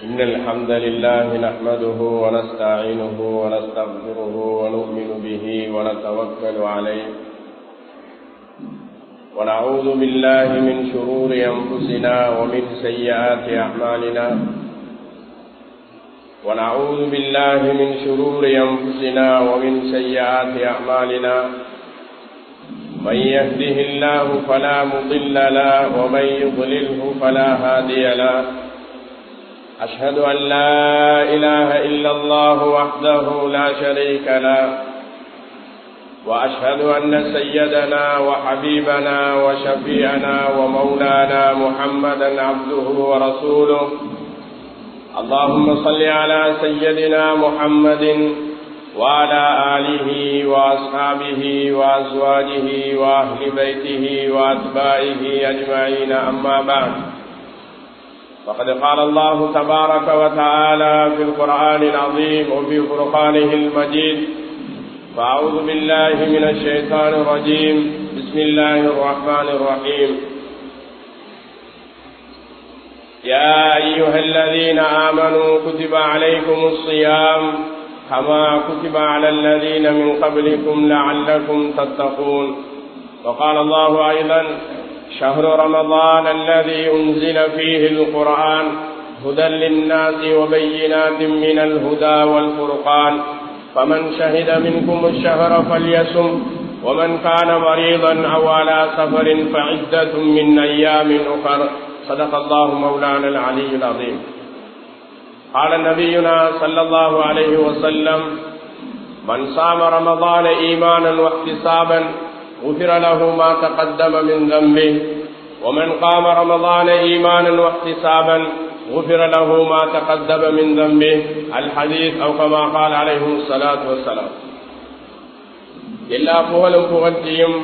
إن الحمد لله نحمده ونستعينه ونستغفره ونؤمن به ونتوكل عليه ونعوذ بالله من شرور أنفسنا ومن سيئات أعمالنا ونعوذ بالله من شرور أنفسنا ومن سيئات أعمالنا من يهده الله فلا مضل له ومن يضلله فلا هادي له أشهد أن لا إله إلا الله وحده لا شريك له وأشهد أن سيدنا وحبيبنا وشفيعنا ومولانا محمدا عبده ورسوله اللهم صل على سيدنا محمد وعلى آله وأصحابه وأزواجه وأهل بيته وأتباعه أجمعين أما بعد فقد قال الله تبارك وتعالى في القرآن العظيم وفي فرقانه المجيد فأعوذ بالله من الشيطان الرجيم بسم الله الرحمن الرحيم يا أيها الذين آمنوا كتب عليكم الصيام كما كتب على الذين من قبلكم لعلكم تتقون وقال الله أيضا شهر رمضان الذي أنزل فيه القرآن هدى للناس وبينات من الهدى والفرقان فمن شهد منكم الشهر فليسم ومن كان مريضا أو على سفر فعدة من أيام أخر صدق الله مولانا العلي العظيم قال نبينا صلى الله عليه وسلم من صام رمضان إيمانا واحتسابا غفر له ما تقدم من ذنبه ومن قام رمضان إيمانا واحتسابا غفر له ما تقدم من ذنبه الحديث أو كما قال عليه الصلاة والسلام எல்லா புகழும் புகழ்ச்சியும்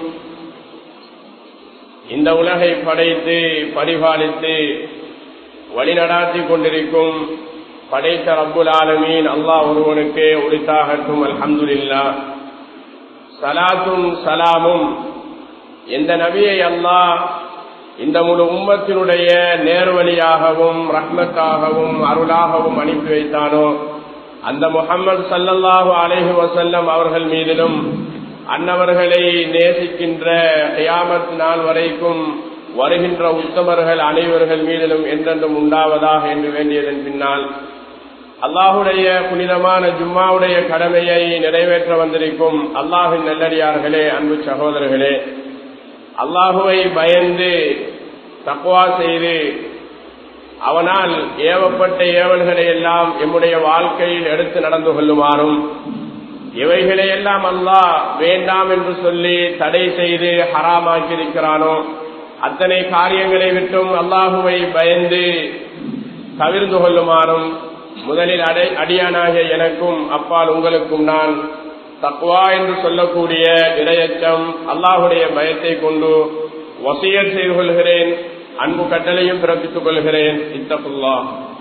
இந்த உலகை படைத்து பரிபாலித்து வழிநடாத்தி கொண்டிருக்கும் படைத்த ரப்புல் ஆலமீன் அல்லாஹ் ஒருவனுக்கே உரித்தாகட்டும் அல்ஹம்துலில்லா சலாத்தும் சலாமும் எந்த நபியை அல்லாஹ் இந்த முழு உம்மத்தினுடைய நேர்வழியாகவும் ரஹ்மத்தாகவும் அருளாகவும் அனுப்பி வைத்தானோ அந்த முகம்மது சல்லல்லாஹு அலேஹி வசல்லம் அவர்கள் மீதிலும் அன்னவர்களை நேசிக்கின்ற கயாமத் நாள் வரைக்கும் வருகின்ற உத்தமர்கள் அனைவர்கள் மீதிலும் என்றென்றும் உண்டாவதாக என்று வேண்டியதன் பின்னால் அல்லாஹுடைய புனிதமான ஜும்மாவுடைய கடமையை நிறைவேற்ற வந்திருக்கும் அல்லாஹின் நல்லடியார்களே அன்பு சகோதரர்களே அல்லாஹுவை பயந்து தக்குவா செய்து அவனால் ஏவப்பட்ட ஏவல்களை எல்லாம் எம்முடைய வாழ்க்கையில் எடுத்து நடந்து கொள்ளுமாறும் இவைகளை எல்லாம் அல்லாஹ் வேண்டாம் என்று சொல்லி தடை செய்து ஹராமாக்கியிருக்கிறானோ அத்தனை காரியங்களை விட்டும் அல்லாஹுவை பயந்து தவிர்ந்து கொள்ளுமாறும் முதலில் அடை அடியானாகிய எனக்கும் அப்பால் உங்களுக்கும் நான் தக்குவா என்று சொல்லக்கூடிய இரையச்சம் அல்லாஹுடைய பயத்தை கொண்டு வசியல் செய்து கொள்கிறேன் அன்பு கட்டளையும் பிறப்பித்துக் கொள்கிறேன் இத்தகுல்லா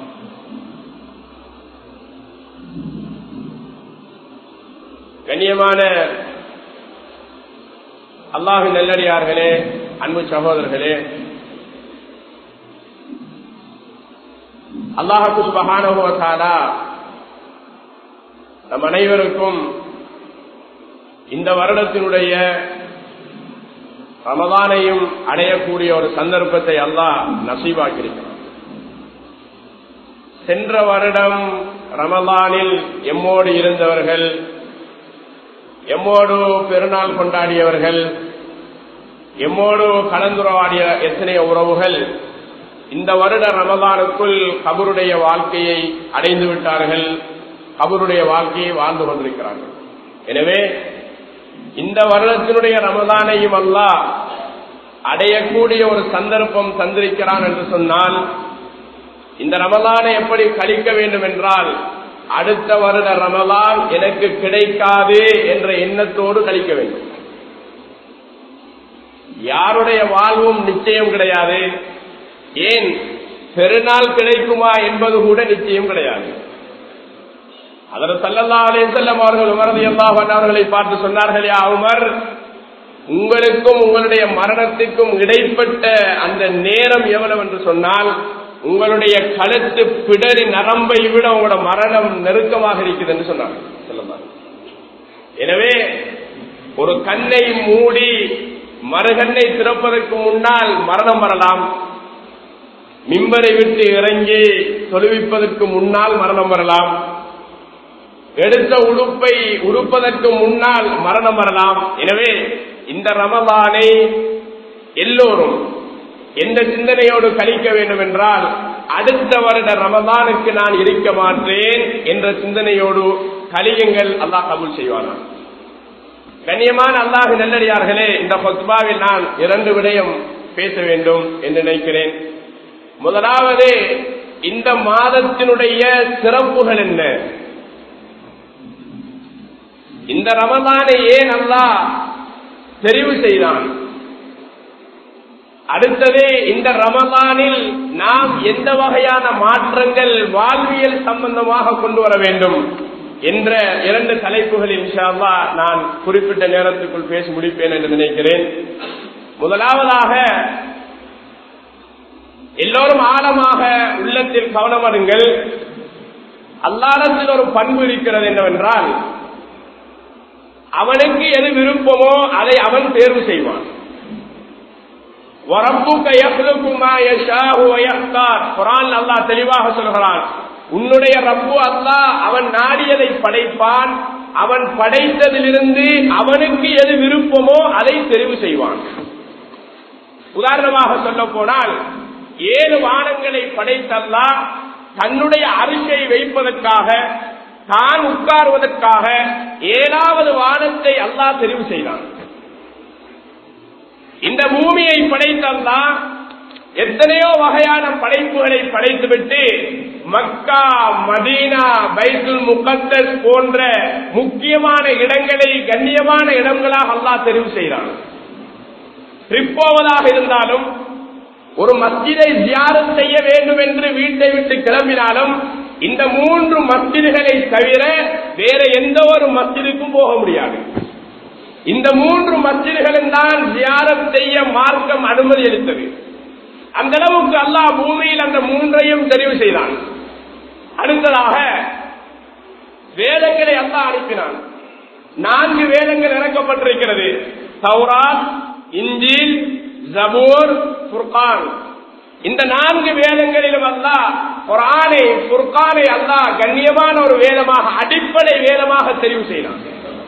கண்ணியமான அல்லாஹு நல்லடியார்களே அன்பு சகோதரர்களே அல்லாஹு சுபகானுபவத்தாலா நம் அனைவருக்கும் இந்த வருடத்தினுடைய ரமதானையும் அடையக்கூடிய ஒரு சந்தர்ப்பத்தை அல்லாஹ் நசீவாக்கியிருக்கிறார் சென்ற வருடம் ரமதானில் எம்மோடு இருந்தவர்கள் எம்மோடு பெருநாள் கொண்டாடியவர்கள் எம்மோடு கலந்துரவாடிய எத்தனைய உறவுகள் இந்த வருட ரமதானுக்குள் கபருடைய வாழ்க்கையை அடைந்து விட்டார்கள் கபருடைய வாழ்க்கையை வாழ்ந்து கொண்டிருக்கிறார்கள் எனவே இந்த வருடத்தினுடைய ரமதானையும் அல்ல அடையக்கூடிய ஒரு சந்தர்ப்பம் தந்திருக்கிறான் என்று சொன்னால் இந்த ரமதானை எப்படி கழிக்க வேண்டும் என்றால் அடுத்த வருட ரமதான் எனக்கு கிடைக்காது என்ற எண்ணத்தோடு கழிக்க வேண்டும் யாருடைய வாழ்வும் நிச்சயம் கிடையாது ஏன் பெருநாள் கிடைக்குமா என்பது கூட நிச்சயம் கிடையாது அதற்கு சல்லல்லா அலே செல்லம் அவர்கள் உமரது எல்லா அவர்களை பார்த்து சொன்னார்கள் யா உமர் உங்களுக்கும் உங்களுடைய மரணத்துக்கும் இடைப்பட்ட அந்த நேரம் எவ்வளவு என்று சொன்னால் உங்களுடைய கழுத்து பிடரி நரம்பை விட உங்களோட மரணம் நெருக்கமாக இருக்குது என்று சொன்னாங்க சொல்லலாம் எனவே ஒரு கண்ணை மூடி மறுகண்ணை திறப்பதற்கு முன்னால் மரணம் வரலாம் மிம்பரை விட்டு இறங்கி தொழுவிப்பதற்கு முன்னால் மரணம் வரலாம் எடுத்த உடுப்பை உடுப்பதற்கு முன்னால் மரணம் வரலாம் எனவே இந்த ரமதானை எல்லோரும் எந்த சிந்தனையோடு கழிக்க வேண்டும் என்றால் அடுத்த வருட ரமதானுக்கு நான் இருக்க மாட்டேன் என்ற சிந்தனையோடு கழியுங்கள் அல்லாஹ் கபூல் செய்வானா கண்ணியமான அல்லாஹ் நல்லடியார்களே இந்த பத்மாவில் நான் இரண்டு விடயம் பேச வேண்டும் என்று நினைக்கிறேன் முதலாவது இந்த மாதத்தினுடைய சிறப்புகள் என்ன இந்த ரமதானை ஏன் அல்லாஹ் தெரிவு செய்தான் அடுத்தது இந்த ரமதானில் நாம் எந்த வகையான மாற்றங்கள் வாழ்வியல் சம்பந்தமாக கொண்டு வர வேண்டும் என்ற இரண்டு தலைப்புகள் இன்ஷால்லா நான் குறிப்பிட்ட நேரத்துக்குள் பேசி முடிப்பேன் என்று நினைக்கிறேன் முதலாவதாக எல்லோரும் ஆழமாக உள்ளத்தில் கவனமருங்கள் அல்லாடத்தில் ஒரு பண்பு இருக்கிறது என்னவென்றால் அவனுக்கு எது விருப்பமோ அதை அவன் தேர்வு செய்வான் அல்லாஹ் தெளிவாக சொல்கிறான் உன்னுடைய ரப்பு அல்லாஹ் அவன் நாடியதை படைப்பான் அவன் படைத்ததிலிருந்து அவனுக்கு எது விருப்பமோ அதை தெரிவு செய்வான் உதாரணமாக சொல்ல போனால் ஏழு வானங்களை படைத்தல்லா தன்னுடைய அரிசை வைப்பதற்காக தான் உட்காருவதற்காக ஏழாவது வானத்தை அல்லாஹ் தெரிவு செய்தான் இந்த பூமியை படைத்தல்லா எத்தனையோ வகையான படைப்புகளை படைத்துவிட்டு மக்கா மதீனா பைத்துல் முகத்தஸ் போன்ற முக்கியமான இடங்களை கண்ணியமான இடங்களாக அல்லாஹ் தெரிவு செய்கிறான் ட்ரிப் போவதாக இருந்தாலும் ஒரு மஸ்ஜிதை தியானம் செய்ய வேண்டும் என்று வீட்டை விட்டு கிளம்பினாலும் இந்த மூன்று மஸ்ஜிதுகளை தவிர வேற எந்த ஒரு மஸ்ஜிதுக்கும் போக முடியாது இந்த மூன்று மஸ்ஜிதுகளும் தான் தியானம் செய்ய மார்க்கம் அனுமதி அளித்தது அந்த அளவுக்கு அல்லாஹ் பூமியில் அந்த மூன்றையும் தெரிவு செய்தான் அடுத்ததாக வேதங்களை அல்லாஹ் அனுப்பினான் நான்கு வேதங்கள் இறக்கப்பட்டிருக்கிறது சௌராத் இஞ்சில் ஜபூர் புர்கான் இந்த நான்கு வேதங்களிலும் அல்லா குரானை புர்கானை அல்லா கண்ணியமான ஒரு வேதமாக அடிப்படை வேதமாக தெரிவு செய்யலாம்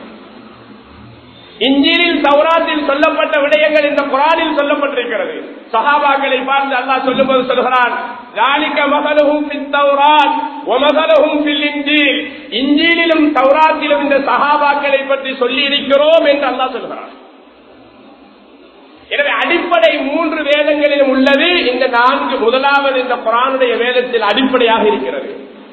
இஞ்சிலில் சௌராத்தில் சொல்லப்பட்ட விடயங்கள் இந்த குரானில் சொல்லப்பட்டிருக்கிறது சஹாபாக்களை பார்த்து அல்லாஹ் சொல்லும்போது சொல்கிறான் ஜாலிக்க மகலகும் தௌராத் ஒமகலகும் இஞ்சில் இஞ்சிலும் தௌராத்திலும் இந்த சஹாபாக்களை பற்றி சொல்லி இருக்கிறோம் என்று அல்லாஹ் சொல்கிறான் எனவே அடிப்படை மூன்று வேதங்களிலும் உள்ளது இந்த நான்கு முதலாவது இந்த குரானுடைய வேதத்தில் அடிப்படையாக இருக்கிறது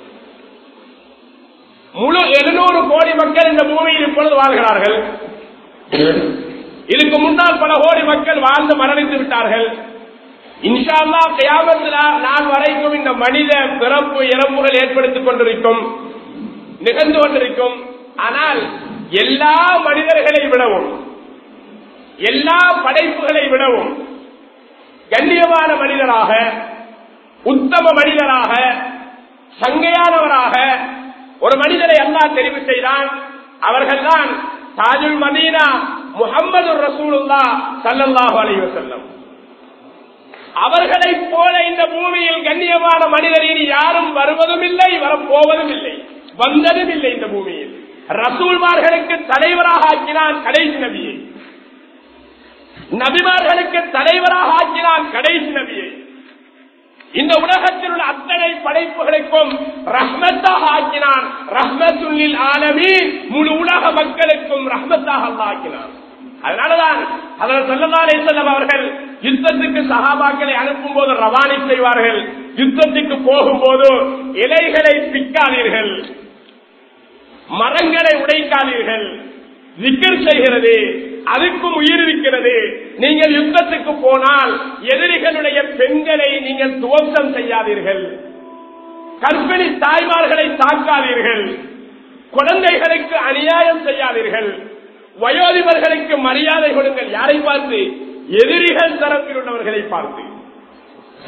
முழு எழுநூறு கோடி மக்கள் இந்த பூமியில் இப்பொழுது வாழ்கிறார்கள் இதுக்கு முன்னால் பல கோடி மக்கள் வாழ்ந்து மரணித்து விட்டார்கள் இன்ஷால்லா கியாமத்தில் நான் வரைக்கும் இந்த மனித பிறப்பு இறப்புகள் ஏற்படுத்திக் கொண்டிருக்கும் நிகழ்ந்து கொண்டிருக்கும் ஆனால் எல்லா மனிதர்களை விடவும் எல்லா படைப்புகளை விடவும் கண்ணியமான மனிதராக உத்தம மனிதராக சங்கையானவராக ஒரு மனிதரை அல்லாஹ் தெரிவு செய்தான் அவர்கள்தான் தாஜுல் மதீனா முகமது ரசூலுல்லா சல்லல்லாஹு அலைஹி வஸல்லம் அவர்களைப் போல இந்த பூமியில் கண்ணியமான மனிதர் இனி யாரும் வருவதும் இல்லை வரப்போவதும் இல்லை வந்ததும் இல்லை இந்த பூமியில் ரசூல்மார்களுக்கு தலைவராக ஆக்கினான் கடைசி நபியை நபிமார்களுக்கு தலைவராக ஆக்கினான் கடைசி நபியை இந்த உலகத்தில் உள்ள அத்தனை படைப்புகளுக்கும் ரஹ்மத்தாக ஆக்கினான் ரஹ்மத்துல்லில் ஆலமீன் முழு உலக மக்களுக்கும் ரஹ்மத்தாக அல்லா ஆக்கினான் அதனாலதான் அதில் சொல்லலாலே செல்லம் அவர்கள் யுத்தத்துக்கு சகாபாக்களை அனுப்பும் போது ரவானி செய்வார்கள் யுத்தத்துக்கு போகும்போது இலைகளை பிக்காதீர்கள் மரங்களை உடைக்காதீர்கள் விக்கர் செய்கிறது அதுக்கும் உயிர் இருக்கிறது நீங்கள் யுத்தத்துக்கு போனால் எதிரிகளுடைய பெண்களை நீங்கள் துவம்சம் செய்யாதீர்கள் கற்பிணி தாய்மார்களை தாக்காதீர்கள் குழந்தைகளுக்கு அநியாயம் செய்யாதீர்கள் வயோதிபர்களுக்கு மரியாதை கொடுங்கள் யாரை பார்த்து எதிரிகள் தரப்பில் உள்ளவர்களை பார்த்து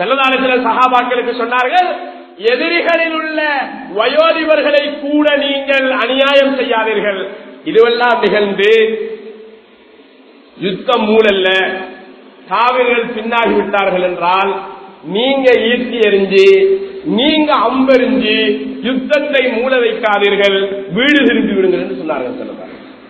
செல்லதான சகாபாக்களுக்கு சொன்னார்கள் எதிரிகளில் உள்ள வயோதிபர்களை கூட நீங்கள் அநியாயம் செய்யாதீர்கள் இதுவெல்லாம் நிகழ்ந்து யுத்தம் மூலல்ல காவிர்கள் பின்னாகி விட்டார்கள் என்றால் நீங்க ஈர்த்தி எறிஞ்சு நீங்க அம்பெறிஞ்சு யுத்தத்தை மூல வைக்காதீர்கள் வீடு திரும்பி விடுங்கள் என்று சொன்னார்கள் சொல்லுவாங்க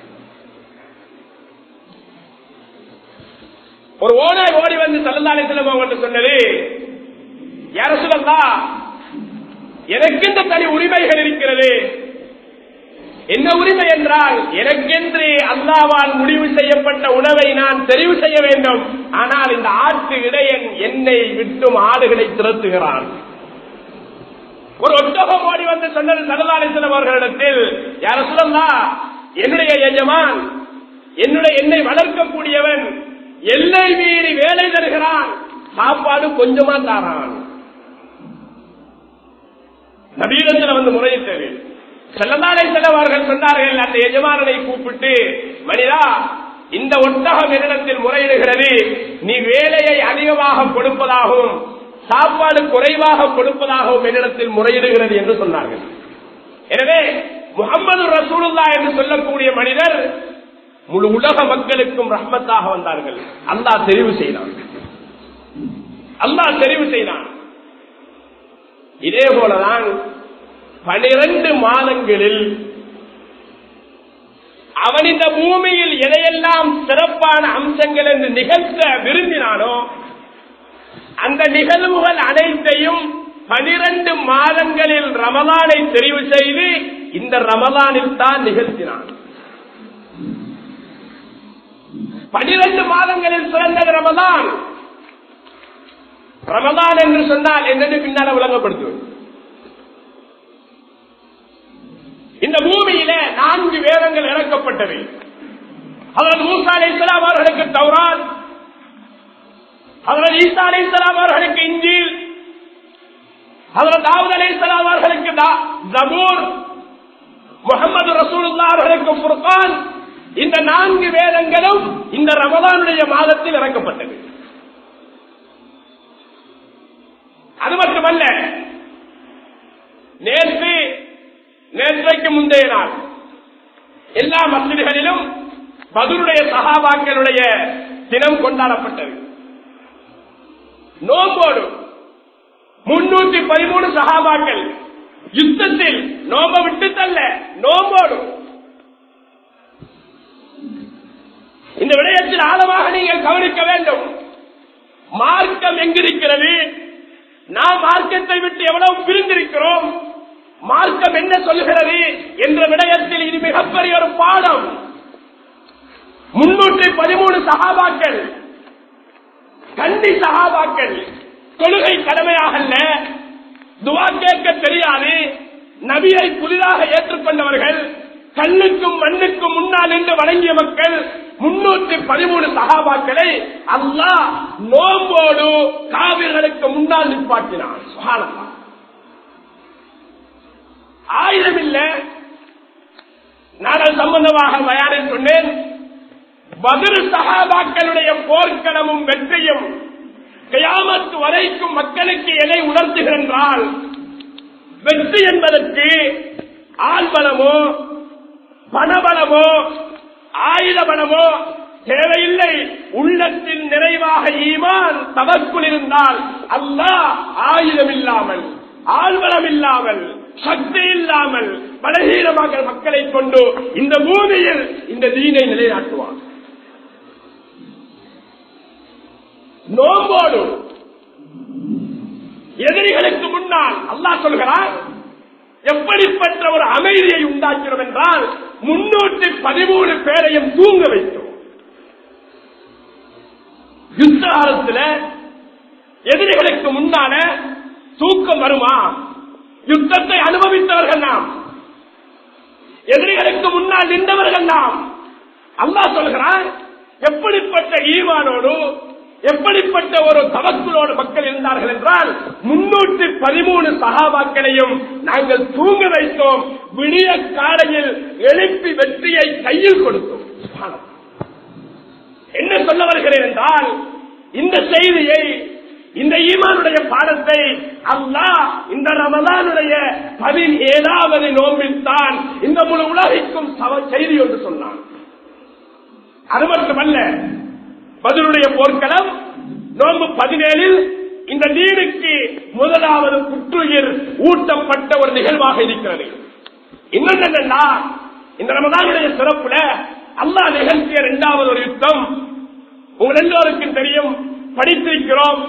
ஒரு ஓனாய் ஓடி வந்து தலந்தாலே செல்லும் அவங்க சொன்னது யார சொல்லலாம் எனக்கு இந்த தனி உரிமைகள் இருக்கிறது என்ன உரிமை என்றால் எனக்கென்று அல்லாவால் முடிவு செய்யப்பட்ட உணவை நான் தெரிவு செய்ய வேண்டும் ஆனால் இந்த ஆட்டு இடையன் என்னை விட்டும் ஆடுகளை திரட்டுகிறான் ஒரு ஒட்டகம் ஓடி வந்து சொன்னது சரதாலேசனம் அவர்களிடத்தில் யார சொல்லலாம் என்னுடைய எஜமான் என்னுடைய என்னை வளர்க்கக்கூடியவன் எல்லை மீறி வேலை தருகிறான் சாப்பாடு கொஞ்சமா தாரான் நபீனத்தில் வந்து முறையிட்டது செல்லதாலை செல்லவார்கள் சொன்னார்கள் அந்த எஜமானனை கூப்பிட்டு மனிதா இந்த ஒட்டகம் என்னிடத்தில் முறையிடுகிறது நீ வேலையை அதிகமாக கொடுப்பதாகவும் சாப்பாடு குறைவாக கொடுப்பதாகவும் என்னிடத்தில் முறையிடுகிறது என்று சொன்னார்கள் எனவே முகமது ரசூலுல்லா என்று சொல்லக்கூடிய மனிதர் முழு உலக மக்களுக்கும் ரஹ்மத்தாக வந்தார்கள் அல்லாஹ் தெரிவு செய்தான் அல்லாஹ் தெரிவு செய்தான் இதே போலதான் பனிரெண்டு மாதங்களில் அவன் இந்த பூமியில் எதையெல்லாம் சிறப்பான அம்சங்கள் என்று நிகழ்த்த விரும்பினானோ அந்த நிகழ்வுகள் அனைத்தையும் பனிரெண்டு மாதங்களில் ரமலானை தெரிவு செய்து இந்த ரமலானில் தான் நிகழ்த்தினான் பனிரெண்டு மாதங்களில் சிறந்தது ரமதான் ரமதான் என்று சொன்னால் என்னென்னு பின்னால விளங்கப்படுத்துவது இந்த பூமியில நான்கு வேதங்கள் இறக்கப்பட்டவை அதன் மூசா அலை இஸ்லாம் அவர்களுக்கு தௌரான் அதன் ஈசா அலை இஸ்லாம் அவர்களுக்கு இஞ்சில் அதன் தாவூத் அலை இஸ்லாம் அவர்களுக்கு ஜபூர் முகமது ரசூலுல்லா அவர்களுக்கு புர்கான் இந்த நான்கு வேதங்களும் இந்த ரமதானுடைய மாதத்தில் இறக்கப்பட்டது அது மட்டுமல்ல நேற்று நேற்றைக்கு முந்தைய நாள் எல்லா மசிதிகளிலும் பதிலுடைய சகாபாக்களுடைய தினம் கொண்டாடப்பட்டது நோம்போடு முன்னூத்தி பதிமூணு சகாபாக்கள் யுத்தத்தில் நோம்ப விட்டு தள்ள நோம்போடு இந்த விடயத்தில் ஆழமாக நீங்கள் கவனிக்க வேண்டும் மார்க்கம் எங்கிருக்கிறது நாம் மார்க்கத்தை விட்டு எவ்வளவு பிரிந்திருக்கிறோம் மார்க்கம் என்ன சொல்லுகிறது என்ற விடயத்தில் இது மிகப்பெரிய ஒரு பாடம் முன்னூற்றி பதிமூணு சகாபாக்கள் கண்டி சகாபாக்கள் தொழுகை கடமையாகல்ல துவா கேட்க தெரியாது நபியை புதிதாக ஏற்றுக்கொண்டவர்கள் கண்ணுக்கும் மண்ணுக்கும் முன்னால் நின்று வணங்கிய மக்கள் முன்னூற்றி பதிமூணு சகாபாக்களை அல்லாஹ் நோம்போடு காவிர்களுக்கு முன்னால் நிப்பாட்டினான் சுகானந்தா ஆயுதம் இல்ல நான் சம்பந்தமாக தயாரில் சொன்னேன் பதில் சகாபாக்களுடைய போர்க்களமும் வெற்றியும் கயாமத்து வரைக்கும் மக்களுக்கு எதை உணர்த்துகின்றால் வெற்றி என்பதற்கு ஆள்பலமோ பணபலமோ ஆயுத பலமோ தேவையில்லை உள்ளத்தில் நிறைவாக ஈமான் தவக்குள் இருந்தால் அல்லாஹ் ஆயுதம் இல்லாமல் ஆழ்வலம் இல்லாமல் சக்தி இல்லாமல் பலகீனமாக மக்களை கொண்டு இந்த பூமியில் இந்த தீனை நிலைநாட்டுவான் நோம்போடு எதிரிகளுக்கு முன்னால் அல்லாஹ் சொல்கிறார் எப்படிப்பட்ட ஒரு அமைதியை உண்டாக்கிறோம் என்றால் முன்னூற்றி பதிமூணு பேரையும் தூங்க வைத்தோம் யுத்த காலத்தில் எதிரிகளுக்கு முன்னால தூக்கம் வருமா யுத்தத்தை அனுபவித்தவர்கள் நாம் எதிரிகளுக்கு முன்னால் நின்றவர்கள் நாம் அல்லாஹ் சொல்கிறான் எப்படிப்பட்ட ஈமானோடு எப்படிப்பட்ட ஒரு தவக்குளோடு மக்கள் இருந்தார்கள் என்றால் முன்னூற்றி பதிமூணு சகாபாக்களையும் நாங்கள் தூங்க வைத்தோம் விடிய காலையில் எழுப்பி வெற்றியை கையில் கொடுத்தோம் சுப்ஹானல்லாஹ். என்ன சொல்ல வருகிறேன் என்றால் இந்த செய்தியை இந்த ஈமானுடைய பாடத்தை அல்லாஹ் இந்த ரமதானுடைய பதினேழாவது நோம்பில் தான் இந்த முழு உலகிற்கும் சவ- செய்தி என்று சொன்னான் அது மட்டுமல்ல பதிலுடைய போர்க்களம் நோன்பு பதினேழில் இந்த நீருக்கு முதலாவது புற்றுயிர் ஊட்டப்பட்ட ஒரு நிகழ்வாக இருக்கிறது இன்னொன்று என்னன்னா இந்த ரமதானுடைய சிறப்புல அல்லாஹ் நிகழ்த்திய இரண்டாவது ஒரு யுத்தம் உங்கள் எல்லோருக்கும் தெரியும் படித்திருக்கிறோம்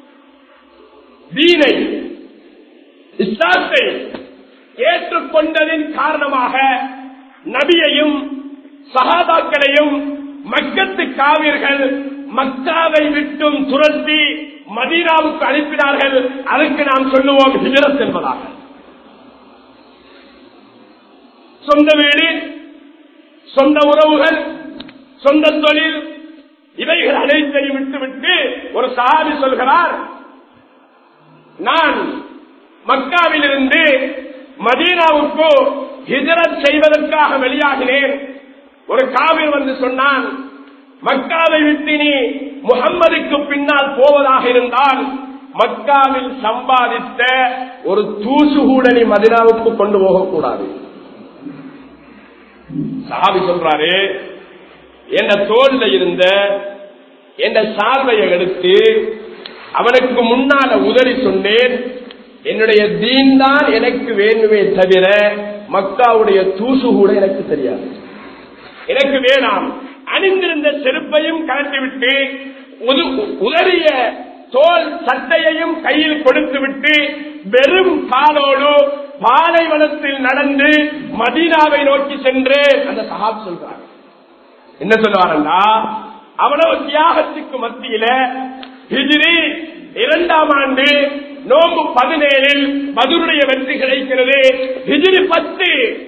தீனை இஸ்லாத்தை ஏற்றுக்கொண்டதின் காரணமாக நபியையும் சகாபாக்களையும் மக்கத்து காவிர்கள் மக்காவை விட்டும் துரத்தி மதீனாவுக்கு அனுப்பினார்கள் அதுக்கு நாம் சொல்லுவோம் ஹிஜரத் என்பதாக சொந்த வீடு சொந்த உறவுகள் சொந்த தொழில் இவைகள் அனைத்தையும் விட்டுவிட்டு ஒரு சஹாபி சொல்கிறார் நான் மக்காவிலிருந்து மதீனாவுக்கு ஹிஜரத் செய்வதற்காக வெளியாகினேன் ஒரு காவிர் வந்து சொன்னான் மக்காவை விட்டு நீ முகம்மதுக்கு பின்னால் போவதாக இருந்தால் மக்காவில் சம்பாதித்த ஒரு தூசு கூட நீ மதினாவுக்கு கொண்டு போகக்கூடாது சாபி சொல்றாரு என் தோல்ல இருந்த என் சால்வையை எடுத்து அவனுக்கு முன்னால உதறி சொன்னேன் என்னுடைய தீன் தான் எனக்கு வேண்டுமே தவிர மக்காவுடைய தூசு கூட எனக்கு தெரியாது எனக்கு வேணாம் அணிந்திருந்த செருப்பையும் கலட்டிவிட்டு உது- உதறிய தோல் சட்டையையும் கையில் கொடுத்துவிட்டு வெறும் காலோடு பாலைவனத்தில் நடந்து மதீனாவை நோக்கி சென்று அந்த சஹாப் சொல்றார் என்ன சொல்லுவாரா அவ்வளவு தியாகத்துக்கு மத்தியில ஹிஜ்ரி இரண்டாம் ஆண்டு நோம்பு பதினேழில் மதுருடைய வெற்றி கிடைக்கிறது ஹிஜ்ரி பத்து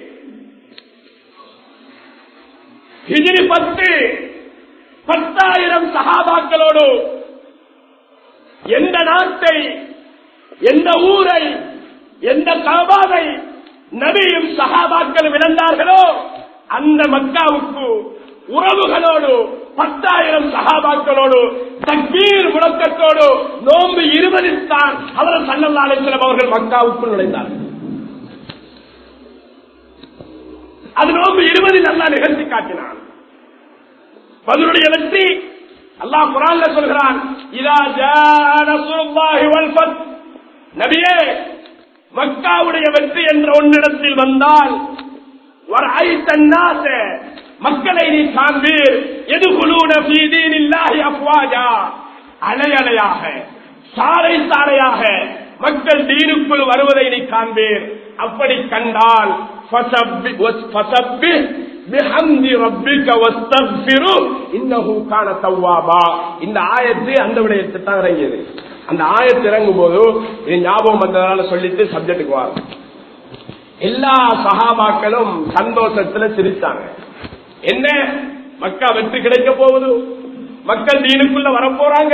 ஹிஜ்ரி பத்து பத்தாயிரம் சகாபாக்களோடு எந்த நாட்டை எந்த ஊரை எந்த கபாவை நபியும் சகாபாக்களும் இழந்தார்களோ அந்த மக்காவுக்கு உறவுகளோடு பத்தாயிரம் சகாபாக்களோடு தக்கீர் முழக்கத்தோடு நோன்பு இருபதில் தான் அவர் சல்லல்லாலேஸ்வரம் அவர்கள் மக்காவுக்குள் நுழைந்தார்கள் அது நோன்பு இருபதில் நல்லா நிகழ்த்தி காட்டினான் பதிலுடைய வெற்றி அல்லாஹ் குரான்ல சொல்கிறான் இதா ஜாஅ நஸ்ருல்லாஹி வல் ஃபத் நபியே மக்காவுடைய வெற்றி என்ற ஒன்னிடத்தில் வந்தால் وَرَأَيْتَ النَّاسَ மக்களை நீ காண்பீர் எதுகுலூன ஃபீ தீனில்லாஹி அஃப்வாஜா அலை அலையாக சாலை சாலையாக மக்கள் தீனுக்குள் வருவதை நீ காண்பீர் அப்படி கண்டால் ஃபஸப்பி- வஸ்- ஃபஸப்பிஹ் பிஹம்தி ரப்பிக வஸ்தக்ஃபிரு இன்னஹு கான தவ்வாபா இந்த ஆயத்து அந்த விடயத்தை தான் இறங்கியது அந்த ஆயத்து இறங்கும் போது இது ஞாபகம் வந்ததால சொல்லிட்டு சப்ஜெக்டுக்கு வாங்க எல்லா சகாபாக்களும் சந்தோஷத்துல சிரித்தாங்க என்ன மக்கா வெற்றி கிடைக்க போகுது மக்கள் தீனுக்குள்ள வரப்போறாங்க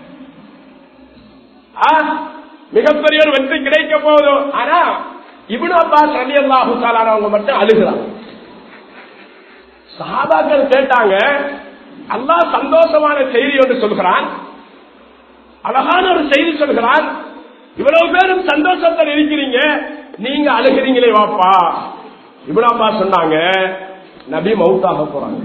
ஆ, மிகப்பெரிய ஒரு வெற்றி கிடைக்க போகுது ஆனா இவனு அப்பாஸ் ரவி அல்லாஹு அவங்க மட்டும் அழுகிறாங்க சஹாபாக்கள் கேட்டாங்க அல்லாஹ் சந்தோஷமான செய்தி ஒன்று சொல்கிறான் அழகான ஒரு செய்தி சொல்கிறான் இவ்வளவு பேரும் சந்தோஷத்தில் இருக்கிறீங்க நீங்க அழுகிறீங்களே வாப்பா இவ்வளவுப்பா சொன்னாங்க நபி மவுத்தாக போறாங்க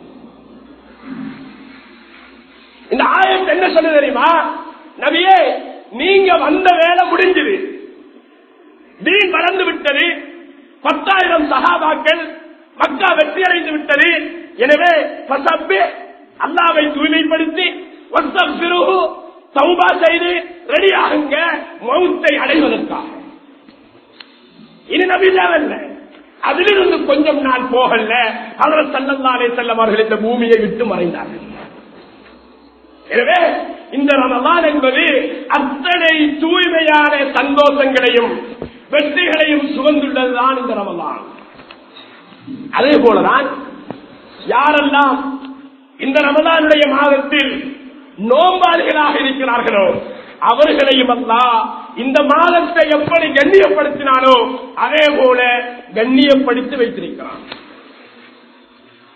இந்த ஆயத்து என்ன சொல்ல தெரியுமா நபியே நீங்க வந்த வேலை முடிஞ்சது தீன் வளர்ந்து விட்டது பத்தாயிரம் சகாபாக்கள் மக்கா வெற்றி அடைந்து விட்டது எனவே ஃபசப்பி, அல்லாவை தூய்மைப்படுத்தி வஸ்தக்ஃபிருஹு, தௌபா செய்து ரெடி ஆகுங்க மௌத்தை அடைவதற்காக இனி நபி தேவையில்லை அதிலிருந்து கொஞ்சம் நான் போகல அவர் சல்லல்லாலே செல்லம் அவர்கள் இந்த பூமியை விட்டு மறைந்தார்கள் எனவே இந்த ரமலான் என்பது அத்தனை தூய்மையான சந்தோஷங்களையும் வெற்றிகளையும் சுகந்துள்ளதுதான் இந்த ரமலான் அதே போலதான் யாரெல்லாம் இந்த ரமலானுடைய மாதத்தில் நோம்பாளிகளாக இருக்கிறார்களோ அவர்களையும் அல்லா இந்த மாதத்தை எப்படி கண்ணியப்படுத்தினானோ அதே போல கண்ணியப்படுத்தி வைத்திருக்கிறான்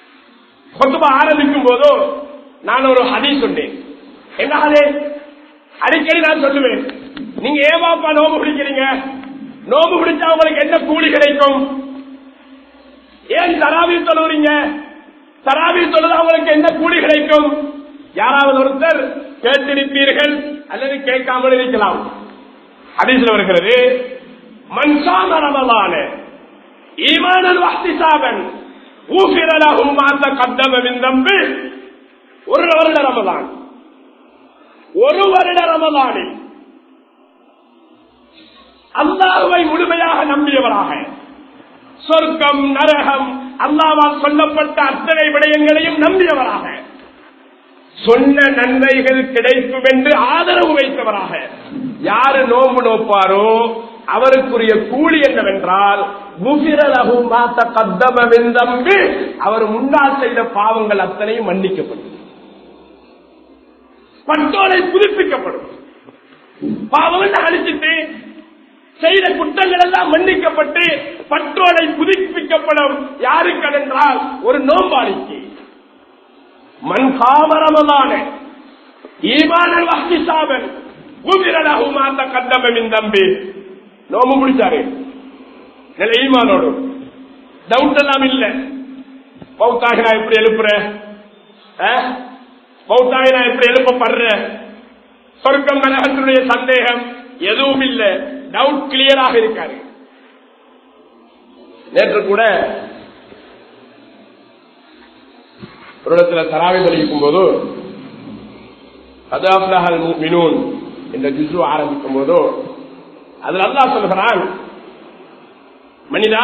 கொத்துபா ஆரம்பிக்கும் போதோ நான் ஒரு ஹதீஸ் சொன்னேன் என்ன ஹதீஸ் அடிக்கடி நான் சொல்லுவேன் நீங்க ஏவாப்பா நோம்பு பிடிக்கிறீங்க நோம்பு பிடிச்சா உங்களுக்கு என்ன கூலி கிடைக்கும் ஏன் தராவி தொழுறீங்க தராவி தொழுதா உங்களுக்கு என்ன கூலி கிடைக்கும் யாராவது ஒருத்தர் கேட்டிருப்பீர்கள் அல்லது கேட்காமல் இருக்கலாம் ஹதீஸ்ல வருகிறது மன்சான ரமலான ஈமானல் வஹ்திசாபன் ஊஃபிர லஹு மா தகத்தம மின் தம்பி ஒரு வருட ரமலான் ஒரு வருட ரமலானில் அல்லாஹுவை முழுமையாக நம்பியவராக சொர்க்கம் நரகம் அல்லாவால் சொல்லப்பட்ட அத்தனை விடயங்களையும் நம்பியவராக சொன்ன நன்மைகள் கிடைக்கும் என்று ஆதரவு வைத்தவராக யாரு நோம்பு நோப்பாரோ அவருக்குரிய கூலி என்னவென்றால் தம்பி அவர் முன்னால் செய்த பாவங்கள் அத்தனையும் மன்னிக்கப்படும் பட்டோலை புதுப்பிக்கப்படும் பாவம் அழிச்சிட்டு செய்த குற்றங்கள் எல்லாம் மன்னிக்கப்பட்டு பற்றோலை புதுப்பிக்கப்படும் யாருக்கு என்றால் ஒரு நோம்பாளிக்கு மண் காமரமதான ஈமானல் வஹ்தி சாபன் உதிரலகுமாந்த கத்தமின் தம்பி நோம்பு முடிச்சாரு நல்ல ஈமானோடு டவுட் எல்லாம் இல்ல பௌத்தாக நான் எப்படி எழுப்புறேன் பௌத்தாக நான் எப்படி எழுப்பப்படுறேன் சொர்க்கம் நரகத்தினுடைய சந்தேகம் எதுவும் இல்ல டவுட் கிளியராக இருக்காரு நேற்று கூட ஒரு இடத்துல தராவி தெரிவிக்கும் போது அதாப்லஹல் மினூன் என்ற ஜிசு ஆரம்பிக்கும் போது அதில் அல்லா சொல்கிறான் மனிதா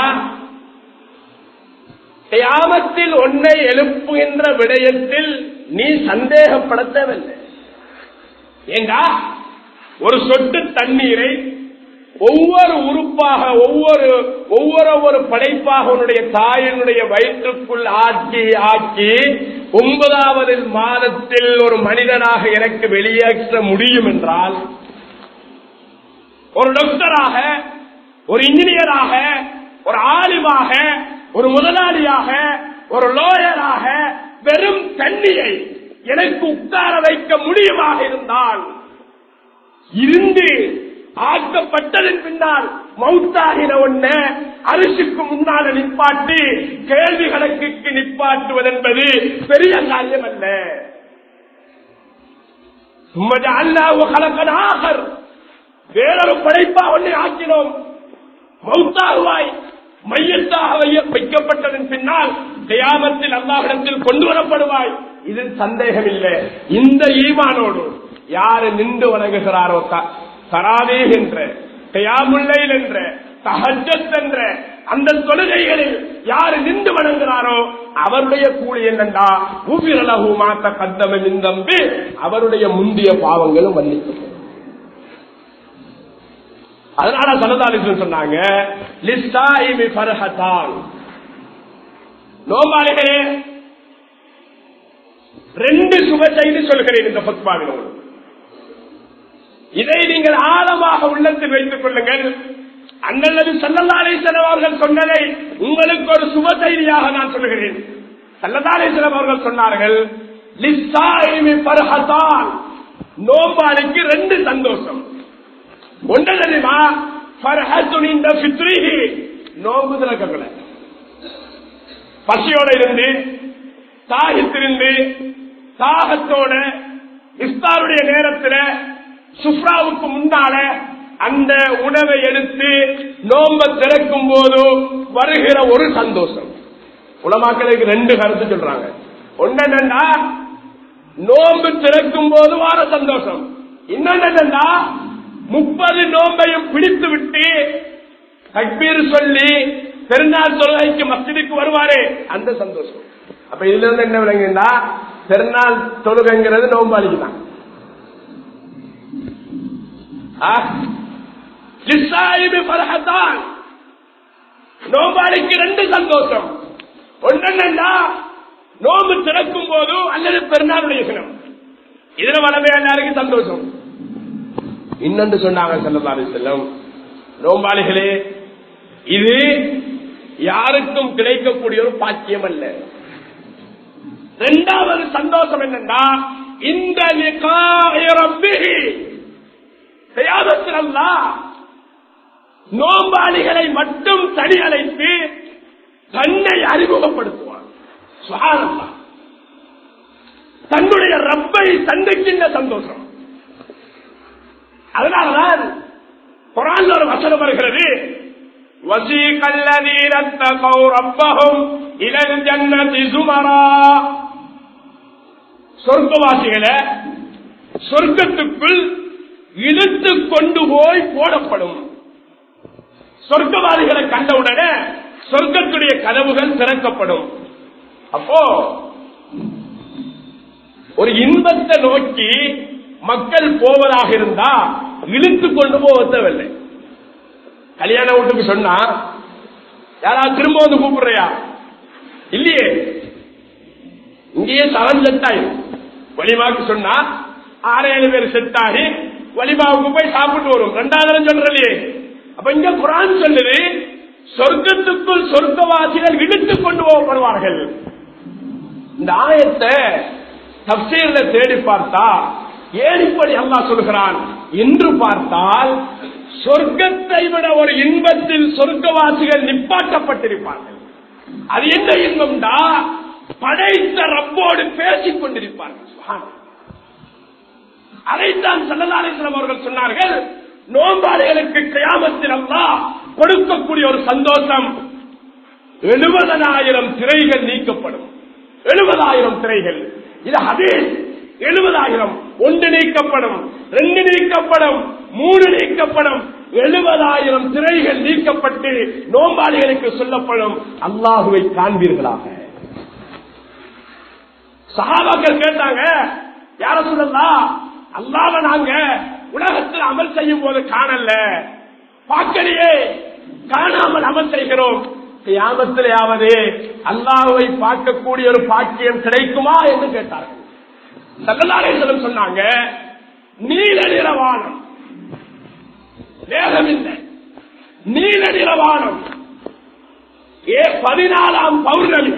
கியாமத்தில் ஒன்னை எழுப்புகின்ற விடயத்தில் நீ சந்தேகப்பட தேவையில்லை ஏண்டா ஒரு சொட்டு தண்ணீரை ஒவ்வொரு உறுப்பாக ஒவ்வொரு ஒவ்வொரு ஒரு படைப்பாக உன்னுடைய தாயினுடைய வயிற்றுக்குள் ஆக்கி ஆக்கி ஒன்பதாவது மாதத்தில் ஒரு மனிதனாக எனக்கு வெளியேற்ற முடியும் என்றால் ஒரு டாக்டராக ஒரு இன்ஜினியராக ஒரு ஆலிமாக ஒரு முதலாளியாக ஒரு லோயராக வெறும் தண்ணியை எனக்கு உட்கார வைக்க முடியுமாக இருந்தால் இருந்து ஆக்கப்பட்டதன் பின்னால் மவுத்தாகின ஒன்ன அரிசிக்கு முன்னால் நிப்பாட்டி கேள்வி கணக்குக்கு நிப்பாட்டுவது என்பது பெரிய காரியம் அல்ல அல்லாஹர் வேறொரு படைப்பா ஒன்றை ஆக்கினோம் மௌத்தாகுவாய் மையத்தாக வைக்கப்பட்டதன் பின்னால் கயாமத்தில் அல்லாஹிடத்தில் கொண்டு வரப்படுவாய் இதில் சந்தேகம் இல்லை இந்த ஈமானோடு யாரு நின்று வணங்குகிறாரோ தராவே என்ற கயாமுல்லைல் என்ற தஹஜத் என்ற அந்த தொழுகைகளில் யாரு நின்று வணங்குகிறாரோ அவருடைய கூலி என்னண்டா ஊபிரலகு மாத்த கத்தமின் தம்பி அவருடைய முந்திய பாவங்களும் மன்னிக்கப்படும் அதனால சனதாலிசன் சொன்னாங்க லிஸ்டாயிமி ஃபர்ஹதான் நோபாளிகளே ரெண்டு சுப செய்தி சொல்கிறேன் இந்த பத்மாவினோடு இதை நீங்கள் ஆழமாக உள்ளத்தில் வைத்துக் கொள்ளுங்கள் அண்ணல்லது சல்லல்லாலை செலவர்கள் சொன்னதை உங்களுக்கு ஒரு சுப செய்தியாக நான் சொல்கிறேன் சல்லதாலை செலவர்கள் சொன்னார்கள் லிஸ்டாயிமி ஃபர்ஹதான் நோபாளிக்கு ரெண்டு சந்தோஷம் ஒன்று தெரியுமா நோம்பு திறக்கல பசியோட இருந்து தாகத்திருந்து தாகத்தோட இஸ்தாருடைய நேரத்தில் சுப்ராவுக்கு முன்னால அந்த உணவை எடுத்து நோம்ப திறக்கும் போது வருகிற ஒரு சந்தோஷம் உலமாக்களுக்கு ரெண்டு கருத்து சொல்றாங்க ஒன்னா நோம்பு திறக்கும் போது வார சந்தோஷம் இன்னொன்னா முப்பது நோம்பையும் பிடித்து விட்டு தக்பீர் சொல்லி பெருநாள் தொழுகைக்கு மஸ்ஜிதுக்கு வருவாரே அந்த சந்தோஷம் அப்ப இதுல இருந்து என்ன விளங்குன்னா பெருநாள் தொழுகைங்கிறது நோம்பாளிக்கு தான் நோம்பாளிக்கு ரெண்டு சந்தோஷம் ஒன்னா நோம்பு திறக்கும் போது அல்லது பெருநாளுடைய தினம் இதுல வளமே எல்லாருக்கும் சந்தோஷம் இன்னொன்று சொன்னாங்க செல்லதாரி செல்லம் நோம்பாளிகளே இது யாருக்கும் கிடைக்கக்கூடிய ஒரு பாக்கியம் அல்ல இரண்டாவது சந்தோஷம் என்னன்னா இந்த தயாரத்தில் அல்லா நோம்பாளிகளை மட்டும் தனி அழைத்து தன்னை அறிமுகப்படுத்துவான் சுகானந்தா தன்னுடைய ரப்பை சந்திக்கின்ற சந்தோஷம் அதனாலதான் குரான் ஒரு வசனம் வருகிறது وسيق الذين اتقوا ربهم إلى الجنة زمرا சொர்க்கவாசிகளை சொர்க்கத்துக்குள் இழுத்து கொண்டு போய் போடப்படும் சொர்க்கவாதிகளை கண்டவுடனே சொர்க்கத்துடைய கதவுகள் திறக்கப்படும் அப்போ ஒரு இன்பத்தை நோக்கி மக்கள் போவதாக இருந்தா இழுத்து கொண்டு போக தேவையில்லை கல்யாண வீட்டுக்கு சொன்னா யாராவது திரும்ப வந்து கூப்பிடுறியா இல்லையே இங்கேயே சவன் செட்டாயும் வலிமாக்கு சொன்னா ஆறு ஏழு பேர் செட்டாகி வலிமாவுக்கு போய் சாப்பிட்டு வரும் ரெண்டாவது சொல்றலையே அப்ப இங்க குரான் சொல்லுது சொர்க்கத்துக்குள் சொர்க்கவாசிகள் இழுத்துக் கொண்டு போகப்படுவார்கள் இந்த ஆயத்தை தப்சீர்ல தேடி பார்த்தா ஏன் இப்படி அல்லாஹ் சொல்கிறான் என்று பார்த்தால் சொர்க்கத்தை விட ஒரு இன்பத்தில் சொர்க்கவாசிகள் நிப்பாட்டப்பட்டிருப்பார்கள் அது என்ன இன்பம்டா படைத்த ரப்போடு பேசிக் கொண்டிருப்பார்கள் சுப்ஹானல்லாஹ். அதைத்தான் சல்லல்லாஹு அவர்கள் சொன்னார்கள் நோம்பாளிகளுக்கு கியாமத்தில் அல்லாஹ் கொடுக்கக்கூடிய ஒரு சந்தோஷம் எழுபதனாயிரம் திரைகள் நீக்கப்படும் எழுபதாயிரம் திரைகள் இது ஹதீஸ் எழுபதாயிரம் ஒன்று நீக்கப்படும் ரெண்டு நீக்கப்படும் மூணு நீக்கப்படும் எழுபதாயிரம் திரைகள் நீக்கப்பட்டு நோம்பாளிகளுக்கு சொல்லப்படும் அல்லாஹுவை காண்பீர்களாக சஹாபாக்கள் கேட்டாங்க யார சொல்லலாம் அல்லாத நாங்க உலகத்தில் அமல் செய்யும் போது காணல பார்க்கலையே காணாமல் அமல் செய்கிறோம் கியாமத்திலேயாவது அல்லாஹ்வை பார்க்கக்கூடிய ஒரு பாக்கியம் கிடைக்குமா என்று கேட்டார்கள் சல்லல்லாஹு சொன்னாங்க நீல நிறவானம் வேகம் இல்லை நீல நிறவானம் ஏ பதினாலாம் பௌர்ணமி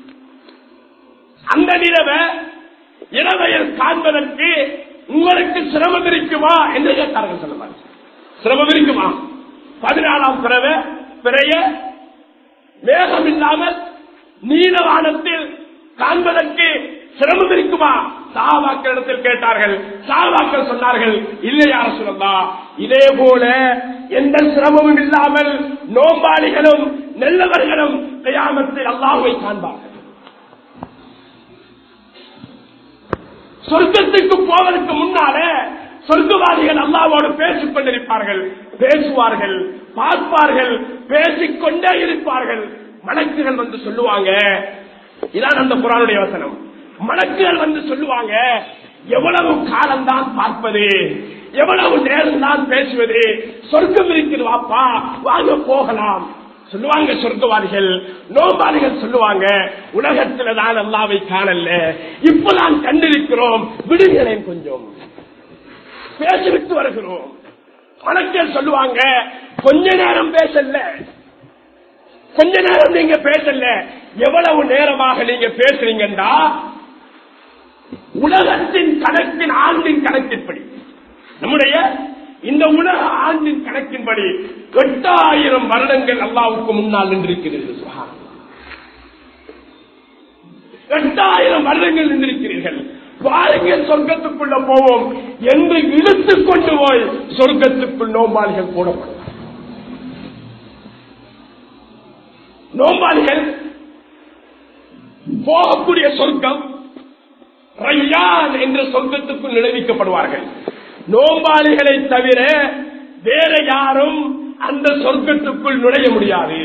அந்த நிலவை இரவையில் காண்பதற்கு உங்களுக்கு சிரமம் இருக்குமா என்று கேட்டார்கள் சொல்லுவாங்க சிரமம் இருக்குமா பதினாலாம் பிறவை பிறைய வேகம் இல்லாமல் நீலவானத்தில் காண்பதற்கு சிரமம் இருக்குமா சாவாக்களிடத்தில் கேட்டார்கள் சாவாக்கள் சொன்னார்கள் இல்லையா சொல்லா இதே போல எந்த சிரமமும் இல்லாமல் நோம்பாளிகளும் நல்லவர்களும் கயாமத்தில் அல்லாஹுவை காண்பார்கள் சொர்க்கத்துக்கு போவதற்கு முன்னால சொர்க்கவாதிகள் அல்லாவோடு பேசிக் கொண்டிருப்பார்கள் பேசுவார்கள் பார்ப்பார்கள் பேசிக்கொண்டே இருப்பார்கள் மலக்குகள் வந்து சொல்லுவாங்க இதான் அந்த குரானுடைய வசனம் மலக்குகள் வந்து சொல்லுவாங்க எவ்வளவு காலம்தான் பார்ப்பது எவ்வளவு நேரம் தான் பேசுவது சொர்க்கம் இருக்குது வாப்பா வாங்க போகலாம் சொல்லுவாங்க சொர்க்கவாதிகள் நோபாதிகள் சொல்லுவாங்க உலகத்துல தான் அல்லாவை காணல இப்ப நான் கண்டிருக்கிறோம் விடுகிறேன் கொஞ்சம் பேசிவிட்டு வருகிறோம் வணக்கம் சொல்லுவாங்க கொஞ்ச நேரம் பேசல கொஞ்ச நேரம் நீங்க பேசல எவ்வளவு நேரமாக நீங்க பேசுறீங்கடா உலகத்தின் கணக்கின் ஆண்டின் கணக்கின்படி நம்முடைய இந்த உலக ஆண்டின் கணக்கின்படி எட்டாயிரம் வருடங்கள் அல்லாவுக்கு முன்னால் நின்றிருக்கிறது சுபஹான். எட்டாயிரம் வருடங்கள் நின்றிருக்கிறீர்கள் வாருங்கள் சொர்க்கத்துக்குள்ள போவோம் என்று இழுத்துக் கொண்டு போய் சொர்க்கத்துக்குள் நோம்பாளிகள் போடப்படும் நோம்பாளிகள் போகக்கூடிய சொர்க்கம் ரய்யான் என்ற சொர்க்கத்துக்குள் நினைவிக்கப்படுவார்கள் நோம்பாளிகளை தவிர வேற யாரும் அந்த சொர்க்கத்துக்குள் நுழைய முடியாது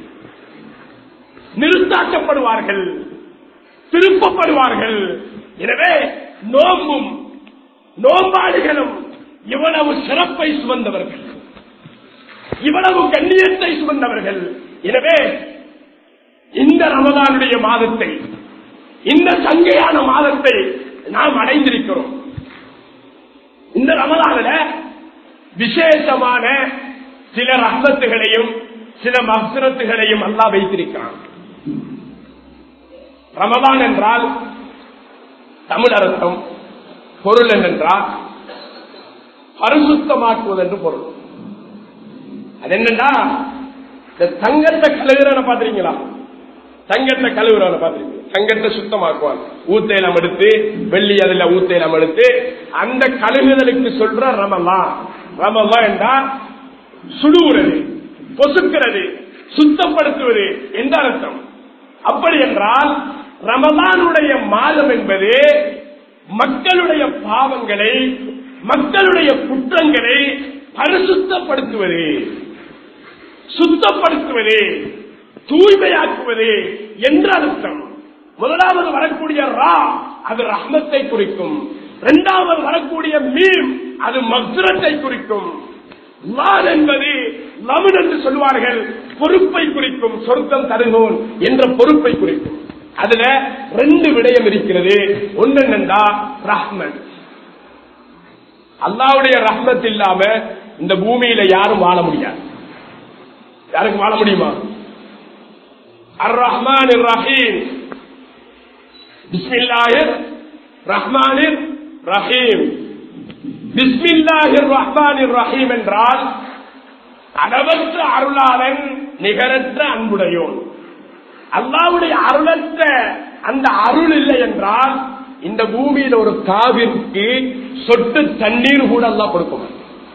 நிறுத்தாக்கப்படுவார்கள் திருப்பப்படுவார்கள் எனவே நோம்பும் நோம்பாளிகளும் இவ்வளவு சிறப்பை சுமந்தவர்கள் இவ்வளவு கண்ணியத்தை சுமந்தவர்கள் எனவே இந்த ரமதானுடைய மாதத்தை இந்த சங்கையான மாதத்தை நாம் அடைந்திருக்கிறோம் இந்த ரமதானில விசேஷமான சில ரஹத்துகளையும் சில மக்சரத்துகளையும் அல்லா வைத்திருக்கிறான் ரமதான் என்றால் தமிழ் அர்த்தம் பொருள் என்னென்றால் பரிசுத்தமாக்குவது என்று பொருள் அது என்னன்னா இந்த தங்கத்தை கழுகுறவனை பாத்திருக்கீங்களா தங்கத்தை கழுவுறவனை பாத்திருக்கீங்க தங்கத்தை சுத்தமாக்குவான் ஊத்தையிலம் எடுத்து வெள்ளி அதுல ஊத்தையிலம் எடுத்து அந்த கழுகுதலுக்கு சொல்ற ரமலாம் ரமலாம் என்றா சுடுகிறது பொசுக்கிறது சுத்தப்படுத்துவது என்ற அர்த்தம் அப்படி என்றால் ரமலானுடைய மாதம் என்பது மக்களுடைய பாவங்களை மக்களுடைய குற்றங்களை பரிசுத்தப்படுத்துவது சுத்தப்படுத்துவது தூய்மையாக்குவது என்ற அர்த்தம் முதலாவது வரக்கூடிய ரா அது ரஹ்மத்தை குறிக்கும் இரண்டாவது வரக்கூடிய மீம் அது மக்ரத்தை குறிக்கும் லான் என்பது லவன் என்று சொல்வார்கள் பொறுப்பை குறிக்கும் சொர்க்கம் தருகோன் என்ற பொறுப்பை குறிக்கும் அதுல ரெண்டு விடயம் இருக்கிறது ஒன்னு என்னண்டா ரஹ்மத் அல்லாவுடைய ரஹ்மத் இல்லாம இந்த பூமியில யாரும் வாழ முடியாது யாருக்கு வாழ முடியுமா அர் ரஹ்மான் ரஹீம் பிஸ்மில்லாஹிர் ரஹ்மானிர் ரஹீம் பிஸ்மில்லாஹிர் ரஹ்மானிர் ரஹீம் என்றால் அளவற்ற அருளாளன் நிகரற்ற அன்புடையோன் அல்லாவுடைய அருளற்ற அந்த அருள் இல்லை என்றால் இந்த பூமியில ஒரு காவிற்கு சொட்டு தண்ணீர் கூட அல்லா கொடுக்கும்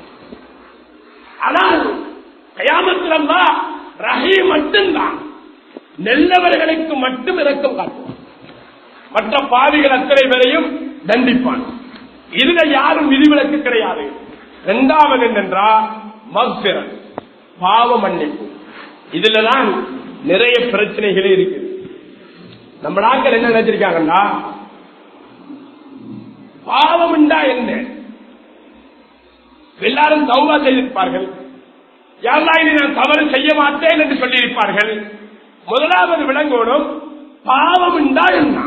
ஆனால் கயாமத்தில் அல்லா ரஹீம் மட்டும்தான் நெல்லவர்களுக்கு மட்டும் இரக்கம் காட்டுவான் மற்ற பாவிகள் அத்தனை பேரையும் தண்டிப்பான் இதுல யாரும் விதிவிலக்கு கிடையாது இரண்டாவது என்னென்றா மக்பிரன் பாவ மன்னிப்பு இதுலதான் நிறைய பிரச்சனைகளே இருக்குது நம்ம நாட்கள் என்ன நினைச்சிருக்காங்கன்னா பாவம் என்றா என்ன எல்லாரும் தௌவா செய்திருப்பார்கள் யாரெல்லாம் இனி நான் தவறு செய்ய மாட்டேன் என்று சொல்லியிருப்பார்கள் முதலாவது விளங்கோடும் பாவம் என்றா என்ன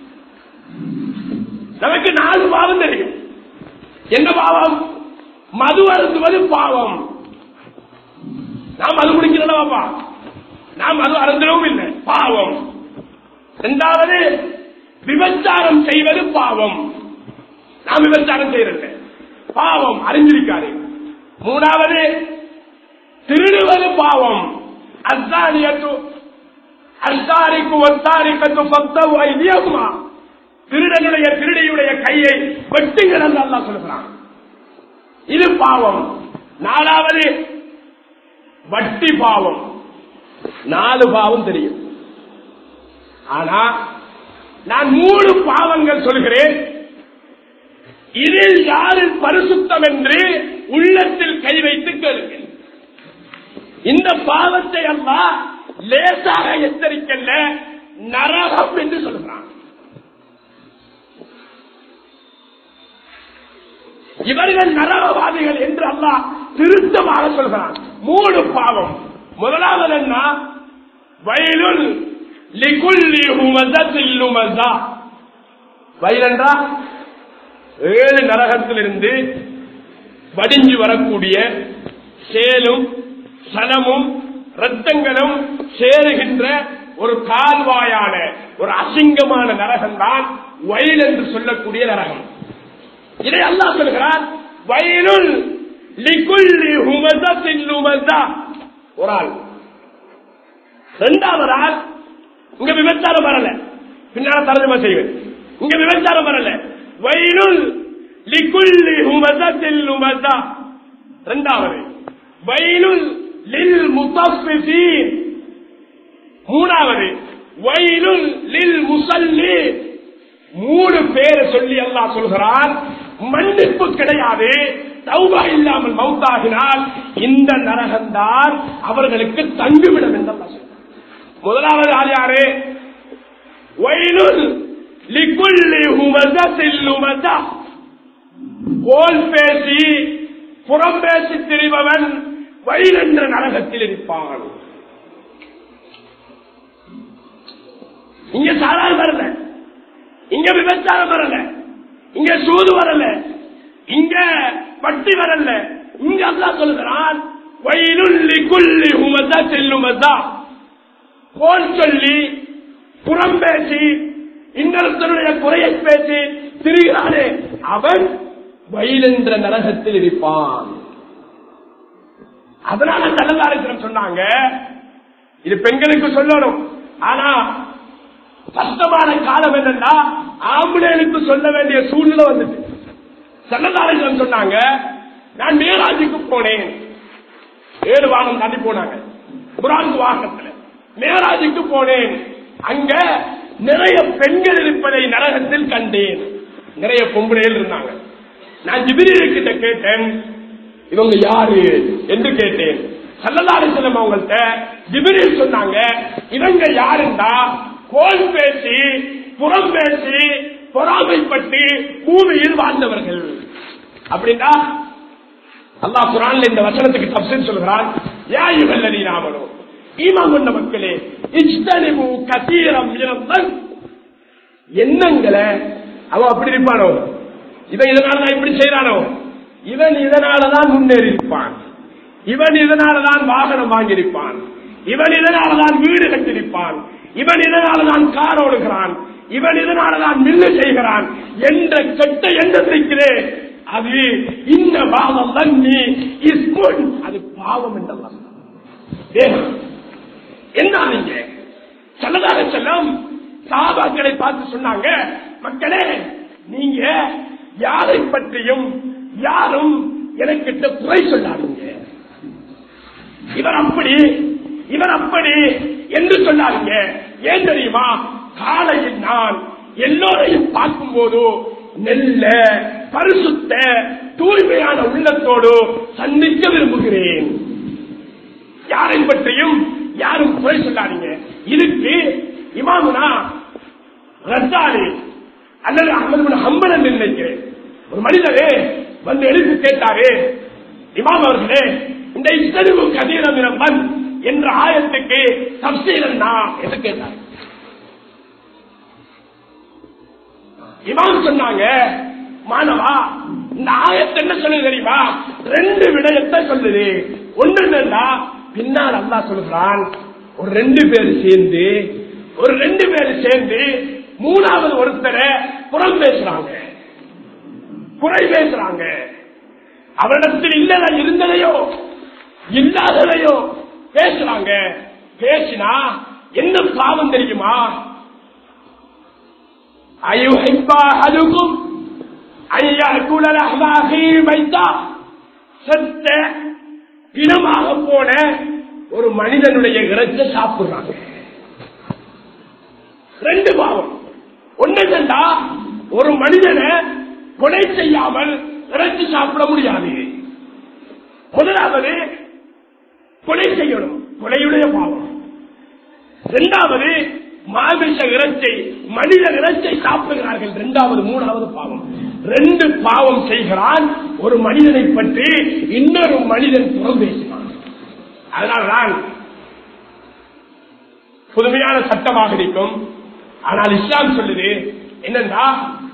நமக்கு நாலு பாவம் தெரியும் என்ன பாவம் மது அருந்துவது பாவம் நாம் மது குடிக்கிறதா நாம் மது அருந்தவும் இல்லை பாவம் இரண்டாவது விபச்சாரம் செய்வது பாவம் நாம் விபச்சாரம் செய்யறது பாவம் அறிஞ்சிருக்காரு மூணாவது திருடுவது பாவம் அசாரியத்து அசாரிக்கு ஒத்தாரிக்கத்து பக்தவு ஐதியகுமா திருடனுடைய திருடியுடைய கையை வெட்டுங்கள் என்று அல்லா சொல்கிறான் இது பாவம் நாலாவது வட்டி பாவம் நாலு பாவம் தெரியும் ஆனா நான் மூணு பாவங்கள் சொல்கிறேன் இதில் யாரின் பரிசுத்தம் என்று உள்ளத்தில் கை வைத்து கேளுங்கள் இந்த பாவத்தை அல்லா லேசாக எச்சரிக்கல நரகம் என்று சொல்கிறான் இவர்கள் நரகவாதிகள் என்று அல்லாஹ் திருத்தமாக சொல்கிறான் மூணு பாவம் முதலாவது என்ன வயலுள் லிகுல்லி ஹுமதத்தில் லுமதா வயலென்றா ஏழு நரகத்திலிருந்து வடிஞ்சு வரக்கூடிய சேலும் சலமும் ரத்தங்களும் சேருகின்ற ஒரு கால்வாயான ஒரு அசிங்கமான நரகம் தான் வயல் என்று சொல்லக்கூடிய நரகம் இதை அல்லா சொல்கிறார் வயலுள் லிகுல்லி ஹுமதத்தில் லுமதா ஒரு ஆள் இரண்டாவது ஆள் இங்க விபச்சாரம் வரல பின்னால தரஜமா செய்வேன் இங்க விபச்சாரம் வரல வயலுள் லிகுல்லி ஹுமதத்தில் லுமதா இரண்டாவது வயலுள் லில் முத்தஃபிஃபீன் மூணாவது வயலுள் லில் முசல்லி மூணு பேரை சொல்லி அல்லாஹ் சொல்கிறான் மன்னிப்பு கிடையாது தௌபா இல்லாமல் மௌத்தாகினால் இந்த நரகம்தான் அவர்களுக்கு தங்குவிடும் என்று அல்லாஹ் சொல்கிறான் முதலாவது ஆள் யாரு வயலுள் லிகுல்லி ஹுமதத்தில் லுமதா போல் பேசி புறம் பேசி திரிபவன் வயல் என்ற நரகத்தில் இருப்பான் இங்க சாதாரண வரல இங்க விபச்சாரம் வரல இங்க சூது வரல இங்க பட்டி வரல இங்க அல்லா சொல்லுகிறான் வயலுள்ளி குள்ளி உமதா செல்லுமதா போல் சொல்லி புறம் பேசி இன்னொருத்தருடைய குறையை பேசி திரிகிறானே அவன் வயலென்ற நரகத்தில் இருப்பான் அதனால நல்லதாரிசனம் சொன்னாங்க இது பெண்களுக்கு சொல்லணும் ஆனா கஷ்டமான காலம் என்னன்னா ஆம்பளைகளுக்கு சொல்ல வேண்டிய சூழ்நிலை வந்துட்டு சன்னதாரிசனம் சொன்னாங்க நான் மேராஜுக்கு போனேன் ஏழு வாரம் தாண்டி போனாங்க புராங்கு வாகனத்துல மேராஜுக்கு போனேன் அங்க நிறைய பெண்கள் இருப்பதை நரகத்தில் கண்டேன் நிறைய பொம்பளைகள் இருந்தாங்க நான் ஜிபிரி கிட்ட கேட்டேன் இவங்க யாரு என்று கேட்டேன் சல்லதாரி செல்லம் அவங்கள்ட்ட ஜிபிரில் சொன்னாங்க இவங்க யாருண்டா கோல் பேசி புறம் பேசி பொறாமைப்பட்டு பூமியில் வாழ்ந்தவர்கள் அப்படின்னா அல்லாஹ் குரான்ல இந்த வசனத்துக்கு தப்சீர் சொல்கிறான் யா இவல்லதி நாமனோ ஈமான் கொண்ட மக்களே இஷ்டனிபு கசீரம் இனத்தன் எண்ணங்களை அவன் அப்படி இருப்பானோ இவன் இதனாலதான் இப்படி செய்யறானோ இவன் இதனாலதான் முன்னேறி இருப்பான் இவன் இதனாலதான் வாகனம் வாங்கியிருப்பான் இவன் இதனாலதான் வீடு கட்டியிருப்பான் இவன் இதனாலதான் கார் ஓடுகிறான் இவன் இதனாலதான் மில்லு செய்கிறான் என்ற கெட்ட எண்ணத்திற்கிறே அது இந்த பாவம் தண்ணி இஸ்முன் அது பாவம் என்றெல்லாம் என்ன நீங்க செல்லதாக செல்லம் சாபாக்களை பார்த்து சொன்னாங்க மக்களே நீங்க யாரை பற்றியும் யாரும் எனக்கிட்ட குறை சொல்லாதீங்க இவர் அப்படி இவர் அப்படி என்று சொல்லாதீங்க ஏன் தெரியுமா காலையில் நான் எல்லோரையும் பார்க்கும் போது நெல்ல பரிசுத்த தூய்மையான உள்ளத்தோடு சந்திக்க விரும்புகிறேன் யாரை பற்றியும் யாரும் குறை சொல்லாதீங்க இதுக்கு இமாமுனா ரத்தாரி அல்லது அகமது ஹம்பன் நினைக்கிறேன் ஒரு மனிதரே வந்து எழுப்பி கேட்டாரே இமாம் அவர்களே இந்த இஸ்தரிவு கதீரமிரம்பன் என்ற ஆயத்துக்கு தப்சீரன்னா என்று கேட்டார் இமாம் சொன்னாங்க மாணவா இந்த ஆயத்தை என்ன சொல்லுது தெரியுமா ரெண்டு விடயத்தை சொல்லுது ஒன்று என்னன்னா பின்னால் அல்லா சொல்லுகிறான் ஒரு ரெண்டு பேர் சேர்ந்து ஒரு ரெண்டு பேர் சேர்ந்து மூணாவது ஒருத்தரை புறம் பேசுறாங்க குறை பேசுறாங்க அவரிடத்தில் இல்லத இருந்ததையோ இல்லாததையோ பேசுறாங்க பேசினா என்ன பாவம் தெரியுமா அயுஹிப்பா அதுக்கும் ஐயா குலரமாக வைத்தா செத்த இனமாக போன ஒரு மனிதனுடைய இறைச்ச சாப்பிடுறாங்க ரெண்டு பாவம் ஒண்ணு என்னண்டா ஒரு மனிதனை கொலை செய்யாமல் இறைச்சி சாப்பிட முடியாது முதலாவது கொலை செய்யணும் கொலையுடைய பாவம் இரண்டாவது மாமிச இறைச்சை மனித இறைச்சை சாப்பிடுகிறார்கள் இரண்டாவது மூணாவது பாவம் ரெண்டு பாவம் செய்கிறான் ஒரு மனிதனை பற்றி இன்னொரு மனிதன் புறம் பேசினான் அதனால்தான் புதுமையான சட்டமாக இருக்கும் ஆனால் இஸ்லாம் சொல்லுது என்னன்னா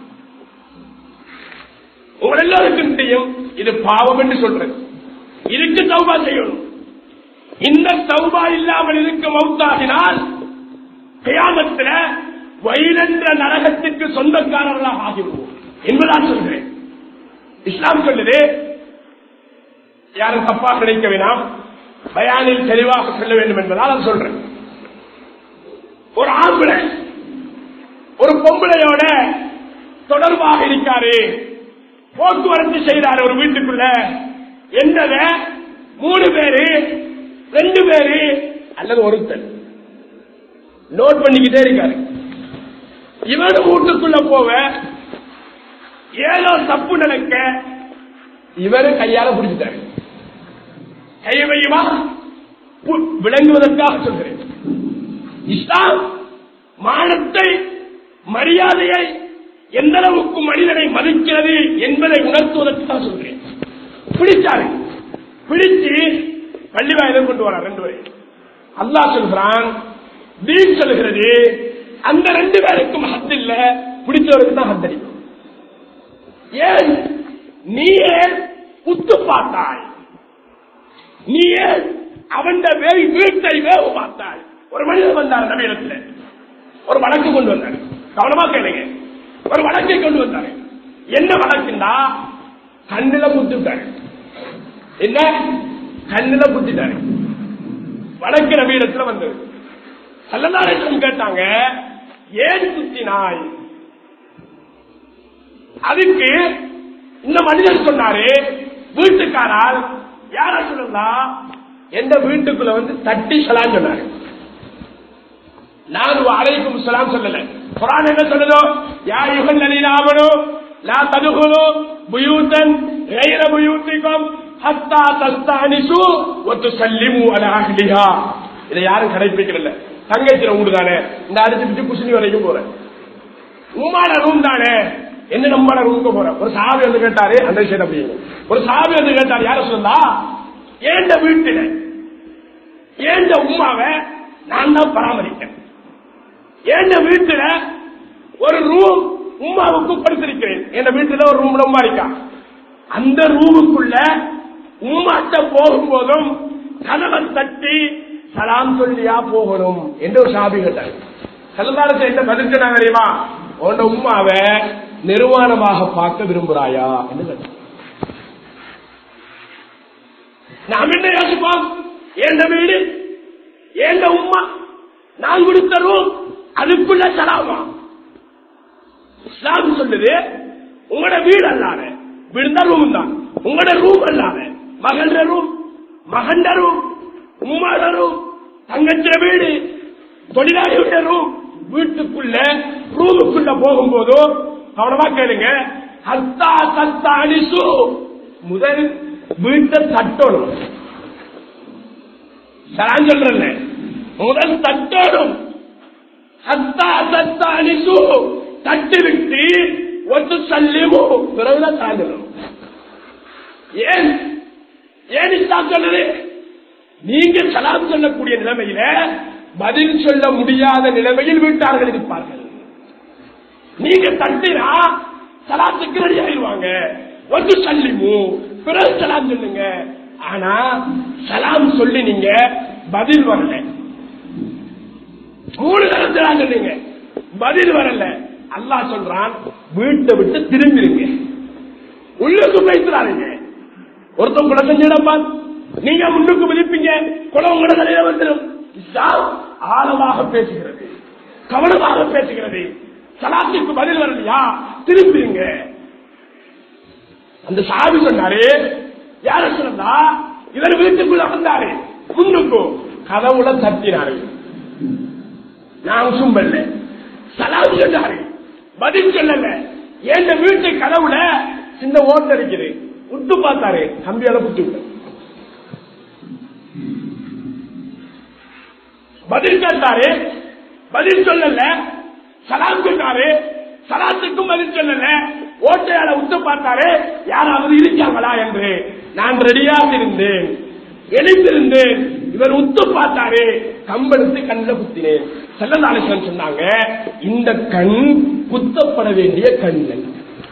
உங்கள் எல்லாருக்கும் தெரியும் இது பாவம் என்று சொல்றது இதுக்கு தௌபா செய்யணும் இந்த தௌபா இல்லாமல் இருக்க மௌத்தாகினால் கியாமத்துல வயிறென்ற நரகத்திற்கு சொந்தக்காரர்களாக ஆகிவிடுவோம் என்பதான் சொல்கிறேன் இஸ்லாம் சொல்லுது யாரும் தப்பாக நினைக்க வேணாம் பயானில் தெளிவாக சொல்ல வேண்டும் என்பதால் அது சொல்றேன் ஒரு ஆம்பளை ஒரு பொம்பளையோட தொடர்பாக இருக்காரு போக்குவரத்து செய்யறாரு ஒரு வீட்டுக்குள்ள எந்தத மூணு பேரு ரெண்டு பேரு அல்லது ஒருத்தர் நோட் பண்ணிக்கிட்டே இருக்காரு இவரு வீட்டுக்குள்ள போவ ஏதோ தப்பு நடக்க இவரு கையால பிடிச்சிட்டாரு கை வையுமா பு- விளங்குவதற்காக சொல்கிறேன் இஸ்லாம் மானத்தை மரியாதையை எந்த அளவுக்கு மனிதனை மதிக்கிறது என்பதை உணர்த்துவதற்கு தான் சொல்கிறேன் பிடிச்சாரு பிடிச்சு பள்ளி வாயிலும் கொண்டு வர ரெண்டு பேரை அல்லாஹ் சொல்கிறான் தீன் சொல்கிறது அந்த ரெண்டு பேருக்கும் ஹத் இல்ல பிடிச்சவருக்கு தான் ஹத் அடிக்கும் ஏன் நீயே உத்து பார்த்தாய் நீயே அவன் வீட்டை வேவு பார்த்தாய் ஒரு மனிதன் வந்தார் நவீனத்தில் ஒரு வழக்கு கொண்டு வந்தார் கவனமா கேளுங்க ஒரு வழக்கை கொண்டு வந்தார் என்ன வழக்குண்டா கண்ணுல குத்திட்டாரு என்ன கண்ணுல குத்திட்டாரு வடக்கு நவீனத்துல வந்தது சல்லதாரேசன் கேட்டாங்க ஏன் குத்தினாய் அதுக்கு இந்த மனிதர் சொன்னாரு வீட்டுக்காரால் யார சொல்லா எந்த வீட்டுக்குள்ள வந்து தட்டி சலாம் சொன்னாரு நான் அலைக்கும் சலாம் சொல்லல குரான் என்ன சொல்லுதோ யா யுகன் நலீனாமனோ லா ததுகுலோ புயூத்தன் கைர புயூத்திக்கும் ஹத்தா தஸ்தானிசு ஒத்து சல்லிமு அல அஹ்லிஹா இதை யாரும் கடைபிடிக்கல தங்கச்சில ஊடு தானே இந்த அடிச்சுட்டு குசினி வரைக்கும் போறேன் உம்மாட ரூம் தானே என்ன நம்மள ரூமுக்கு போறேன் ஒரு சாவி வந்து கேட்டாரு அந்த விஷயம் அப்படிங்க ஒரு சாவி வந்து கேட்டாரு யார சொல்லா ஏண்ட வீட்டுல ஏண்ட உமாவை நான் தான் பராமரிக்கிறேன் ஏண்ட வீட்டுல ஒரு ரூம் உமாவுக்கு படுத்திருக்கிறேன் என் வீட்டுல ஒரு ரூம் ரொம்ப இருக்கா அந்த ரூமுக்குள்ள உமாட்ட போகும்போதும் கதவை தட்டி சலாம் சொல்லியா போகணும் என்று ஒரு சாபி கேட்டார் செல்லதாரத்தை என்ன பதில் சொன்னாங்க தெரியுமா உன்னோட உமாவை நிர்வாணமாக பார்க்க விரும்புறாயா என்று கேட்டார் நாம் என்ன யோசிப்போம் ஏண்ட வீடு ஏண்ட உமா நான் கொடுத்த ரூம் அதுக்குள்ள சலாமா இஸ்லாம் சொல்லுது உங்களோட வீடு அல்லாத வீடு ரூம் தான் உங்களோட ரூம் அல்லாத மகன் ரூம் மகன் ரூம் உம்மாட ரூம் தங்கச்சிய வீடு தொழிலாளியுடைய ரூம் வீட்டுக்குள்ள ரூமுக்குள்ள போகும்போது கவனமா கேளுங்க ஹத்தா சத்தா அனிசு முதல் வீட்டை தட்டணும் சரான் சொல்றேன் முதல் தட்டணும் ஹத்தா சத்தா அனிசு தட்டி விட்டு ஒத்து சல்லிமோ பிறகுதான் தாங்கணும் ஏன் ஏன் இஸ்லாம் சொல்லுது நீங்க சலாம் சொல்லக்கூடிய நிலைமையில பதில் சொல்ல முடியாத நிலைமையில் வீட்டார்கள் இருப்பார்கள் நீங்க தட்டினா சலாத்துக்கு ரெடி ஆயிடுவாங்க ஒன்று சல்லிமு பிறகு சலாம் சொல்லுங்க ஆனா சலாம் சொல்லி நீங்க பதில் வரல மூணு தரம் சலாம் சொன்னீங்க பதில் வரல அல்லாஹ் சொல்றான் வீட்டை விட்டு திரும்பிருங்க உள்ளுக்கு பேசுறாருங்க ஒருத்தன் குலம் செஞ்சிடப்பான் நீங்க முன்னுக்கு மதிப்பீங்க குலம் உங்களோட தலையில வந்துடும் இஸ்லாம் ஆழமாக பேசுகிறது கவனமாக பேசுகிறது சலாத்துக்கு பதில் வரலையா திரும்பிங்க அந்த சாவி சொன்னாரு யார சொன்னா இவர் வீட்டுக்குள்ள வந்தாரு முன்னுக்கு கதவுல தட்டினாரு நான் சும்பல்ல சலாம் சொன்னாரு பதில் சொல்லல என் வீட்டு கதவுல சின்ன ஓட்டு இருக்குது உத்து பார்த்தாரு கம்பியால புத்து விட்டாரு பதில் கேட்டாரு பதில் சொல்லல சலாம் சொன்னாரு சலாத்துக்கும் பதில் சொல்லல ஓட்டையால உத்து பார்த்தாரு யாராவது இருக்காங்களா என்று நான் ரெடியாக இருந்தேன் எழுந்திருந்தேன் இவர் உத்து பார்த்தாரு கம்பெடுத்து கண்ணில் குத்தினேன் செல்லதாலேஸ்வரன் சொன்னாங்க இந்த கண் குத்தப்பட வேண்டிய கண்ணன்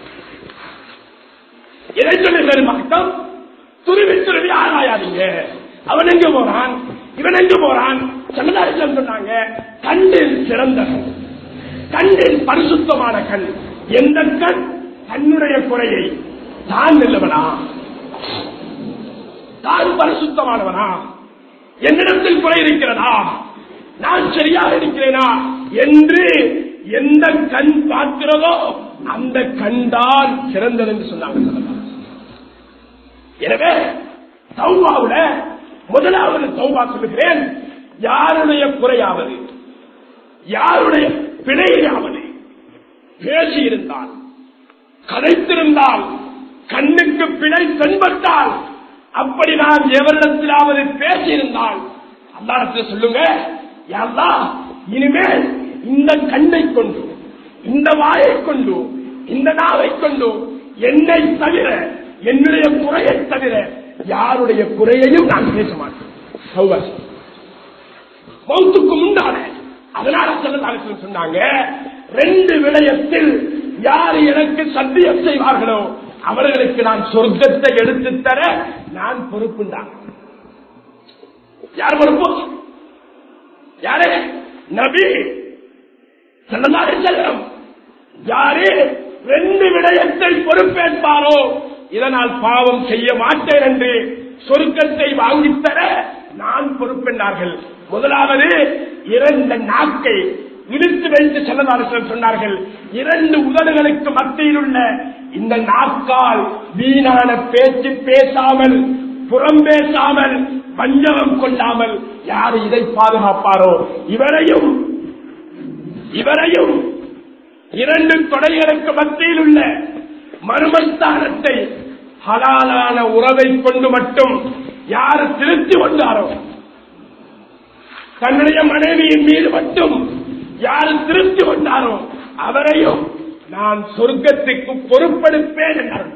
எதை சொல்லி பெருமாட்டம் துருவி துருவி ஆராயாதீங்க அவன் எங்க போறான் இவன் எங்க போறான் செல்லதாலேஸ்வரன் சொன்னாங்க கண்ணில் சிறந்த கண் கண்ணில் பரிசுத்தமான கண் எந்த கண் தன்னுடைய குறையை தான் நில்லவனா தான் பரிசுத்தமானவனா என்னிடத்தில் குறை இருக்கிறதா நான் சரியாக இருக்கிறேனா என்று எந்த கண் பார்க்கிறதோ அந்த கண்தான் சிறந்தது என்று சொன்னாங்க எனவே சௌபாவுல முதலாவது சௌபா சொல்லுகிறேன் யாருடைய குறையாவது யாருடைய பிழையாவது பேசியிருந்தால் கதைத்திருந்தால் கண்ணுக்கு பிழை தென்பட்டால் அப்படி நான் எவரிடத்திலாவது பேசியிருந்தால் அல்லாடத்தில் சொல்லுங்க யாரா இனிமேல் இந்த கண்ணை கொண்டு இந்த வாயை கொண்டு இந்த நாவை கொண்டு என்னை தவிர என்னுடைய குறையை தவிர யாருடைய குறையையும் நான் பேச மாட்டேன் சௌவாசி மௌத்துக்கு முன்னால அதனால சொல்ல சொன்னாங்க ரெண்டு விடயத்தில் யார் எனக்கு சத்தியம் செய்வார்களோ அவர்களுக்கு நான் சொர்க்கத்தை எடுத்து தர நான் பொறுப்புண்டான் யார் பொறுப்பு யாரு நபி செல்லந்தாரே செல்லம் யாரு ரெண்டு விடயத்தை பொறுப்பேற்பாரோ இதனால் பாவம் செய்ய மாட்டேன் என்று சொருக்கத்தை வாங்கித்தர நான் பொறுப்பென்றார்கள் முதலாவது இரண்டு நாக்கை இழுத்து வைத்து செல்லதாரர்கள் சொன்னார்கள் இரண்டு உதடுகளுக்கு மத்தியில் உள்ள இந்த நாக்கால் வீணான பேச்சு பேசாமல் புறம் பேசாமல் பஞ்சகம் கொள்ளாமல் யார் இதை பாதுகாப்பாரோ இவரையும் இவரையும் இரண்டு தொடைகளுக்கு மத்தியில் உள்ள மர்மஸ்தானத்தை ஹலாலான உறவை கொண்டு மட்டும் யார் திருத்தி கொண்டாரோ தன்னுடைய மனைவியின் மீது மட்டும் யார் திருத்தி கொண்டாரோ அவரையும் நான் சொர்க்கத்துக்கு பொறுப்பெடுப்பேன் என்றார்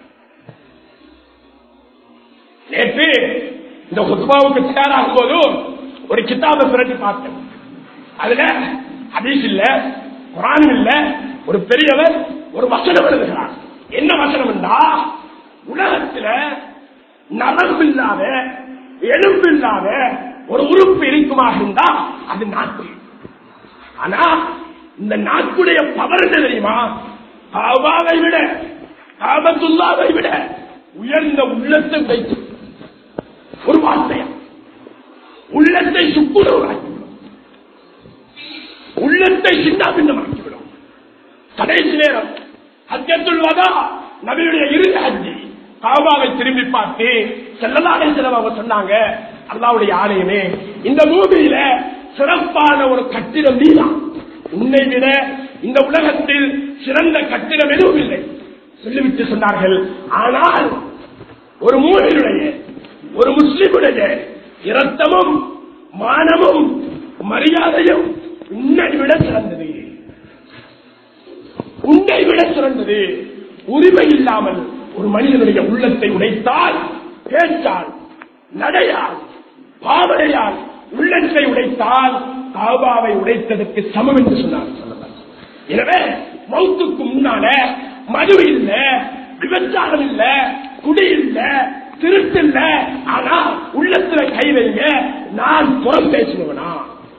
நேற்று இந்த ஹுத்பாவுக்கு தயாராகும் போது ஒரு கிதாபை பிரட்டி பார்த்தேன் அதுல ஹதீஸ் இல்ல குரான் இல்ல ஒரு பெரியவர் ஒரு வசனம் எழுதுகிறார் என்ன வசனம் என்றா உலகத்துல நரம்பு இல்லாத எலும்பு இல்லாத ஒரு உறுப்பு இருக்குமாக இருந்தா அது நாக்கு ஆனா இந்த நாக்குடைய பவர் என்ன தெரியுமா காபாவை விட காபத்துல்லாவை விட உயர்ந்த உள்ளத்தை வைத்து ஒரு வார்த்தை உள்ளத்தை சுக்குறவாக்கி உள்ளத்தை சின்ன பின்னமாக்கிவிடும் கடைசி நேரம் ஹஜ்ஜத்துல் வதா நபியுடைய இறுதி ஹஜ்ஜி காபாவை திரும்பி பார்த்து செல்லலாடே செலவாக சொன்னாங்க அல்லாவுடைய ஆலயமே இந்த பூமியில சிறப்பான ஒரு கட்டிடம் நீதான் உன்னை விட இந்த உலகத்தில் சிறந்த கட்டிடம் எதுவும் இல்லை சொல்லிவிட்டு சொன்னார்கள் ஆனால் ஒரு மூவியுடைய ஒரு முஸ்லிமுடைய இரத்தமும் மானமும் மரியாதையும் உன்னை விட சிறந்தது உன்னை விட சிறந்தது உரிமை இல்லாமல் ஒரு மனிதனுடைய உள்ளத்தை உடைத்தால் பேச்சால் நடையால் பாவனையால் உள்ளத்தை உடைத்தால் காபாவை உடைத்ததற்கு சமம் என்று சொன்னார் சொல்லலாம். எனவே மௌத்துக்கு முன்னால மது இல்ல விபச்சாரம் இல்ல குடி இல்ல திருட்டு இல்ல ஆனா உள்ளத்துல கை வைங்க நான் புறம் பேசுபவனா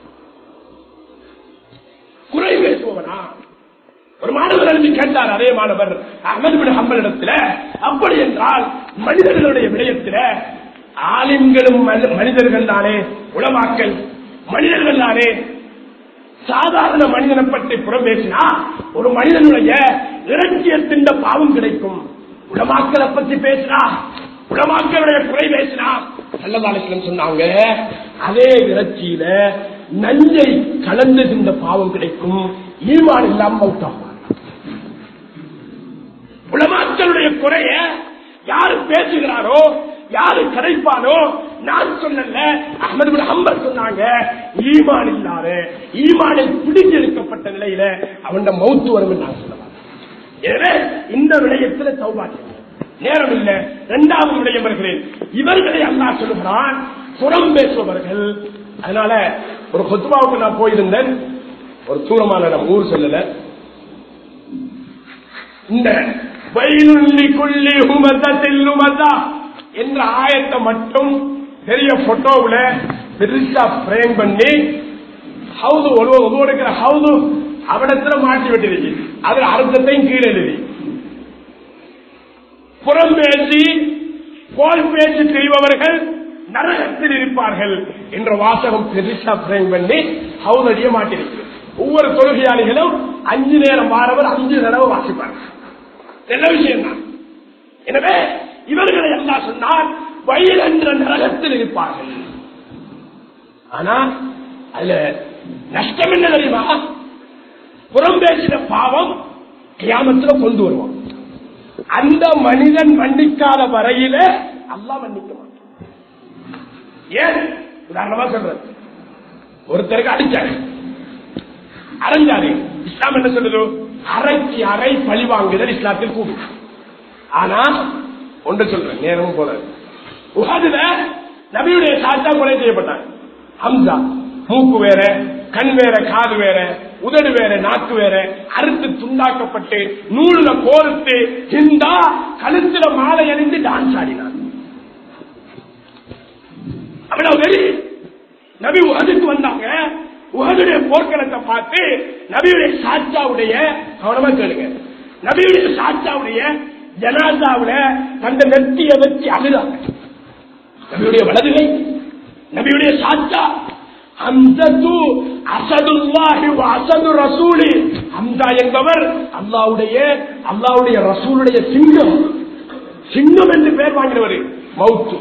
குறை பேசுபவனா ஒரு மாணவர் எழுதி கேட்டார் அதே மாணவர் அகமது பின் ஹம்பல் இடத்துல அப்படி என்றால் மனிதர்களுடைய விடயத்தில் ஆலிம்களும் மனி- மனிதர்கள் தானே உளமாக்கல் மனிதர்கள் தானே சாதாரண மனிதனை பற்றி புறம் பேசினா ஒரு மனிதனுடைய இலட்சியத்தின் பாவம் கிடைக்கும் உலமாக்களை பற்றி பேசினா உலமாக்களுடைய குறை பேசினா நல்லதாலயம் சொன்னாங்க அதே இறைச்சியில நஞ்சை கலந்துகின்ற பாவம் கிடைக்கும் ஈமான் இல்லாம மௌத்தாகும் உலமாக்களுடைய குறைய யாரு பேசுகிறாரோ யாரு கரைப்பானோ நான் சொல்லல அஹமது பின் ஹம்பல் சொன்னாங்க ஈமான் இல்லாத ஈமானை பிடிச்சு எடுக்கப்பட்ட நிலையில அவன் மௌத்து வரும் நான் சொல்லுவாங்க எனவே இந்த விடயத்தில் சௌபாக்கியம் நேரம் இல்ல இரண்டாவது விடயம் வருகிறேன் இவர்களை அல்லாஹ் சொல்லுகிறான் புறம் பேசுபவர்கள் அதனால ஒரு கொத்துமாவுக்கு நான் போயிருந்தேன் ஒரு தூரமான இடம் ஊர் சொல்லல இந்த வயலுள்ளி கொல்லி ஹுமதத்தில் லுமதா என்ற ஆயத்தை மட்டும் பெரிய போட்டோவுல பெருசா பிரேம் பண்ணி ஹவுது ஒதுவெடுக்கிற ஹவுது அவடத்துல மாட்டி விட்டுருச்சு அது அர்த்தத்தையும் கீழே எழுதி புறம் பேசி கோல் பேசி செய்பவர்கள் நரகத்தில் இருப்பார்கள் என்ற வாசகம் பெருசா பிரேம் பண்ணி ஹவுதடிய மாட்டிருக்கு ஒவ்வொரு தொழுகையாளிகளும் அஞ்சு நேரம் வாரவர் அஞ்சு தடவை வாசிப்பார்கள் நல்ல விஷயம் தான் எனவே இவர்களை எல்லாம் சொன்னால் வயல் என்ற நரகத்தில் இருப்பார்கள் ஆனா அதுல நஷ்டம் என்ன தெரியுமா புறம் பேசின பாவம் கியாமத்துல கொண்டு வருவோம் அந்த மனிதன் மன்னிக்காத வரையில அல்லா மன்னிக்க மாட்டான் ஏன் உதாரணமா சொல்றது ஒருத்தருக்கு அடிச்சாரு அரைஞ்சாரு இஸ்லாம் என்ன சொல்லுது அரைக்கு அரை பழி வாங்குதல் இஸ்லாத்தில் கூடும் ஆனா ஒன்று சொல்றேன் நேரமும் போல உகாதுல நபியுடைய சாத்தா கொலை செய்யப்பட்டாங்க ஹம்சா மூக்கு வேற கண் வேற காது வேற உதடு வேற நாக்கு வேற அறுத்து துண்டாக்கப்பட்டு நூல்ல கோர்த்து ஹிந்தா கழுத்துல மாலை அணிந்து டான்ஸ் ஆடினார் அவ்வளவு வெறி நபி உகதுக்கு வந்தாங்க உகதுடைய போர்க்களத்தை பார்த்து நபியுடைய சாச்சாவுடைய கவனமா கேளுங்க நபியுடைய சாச்சாவுடைய ஜனாதாவுல தந்த நெத்திய வச்சு அழுதாங்க நபியுடைய வலதுகை நபியுடைய சாச்சா ஹம்சத்து அசதுல்லாஹி வ அசது ரசூலி ஹம்சா என்பவர் அல்லாவுடைய அல்லாவுடைய ரசூலுடைய சிங்கம் சிங்கம் என்று பெயர் வாங்கினவர் மவுத்து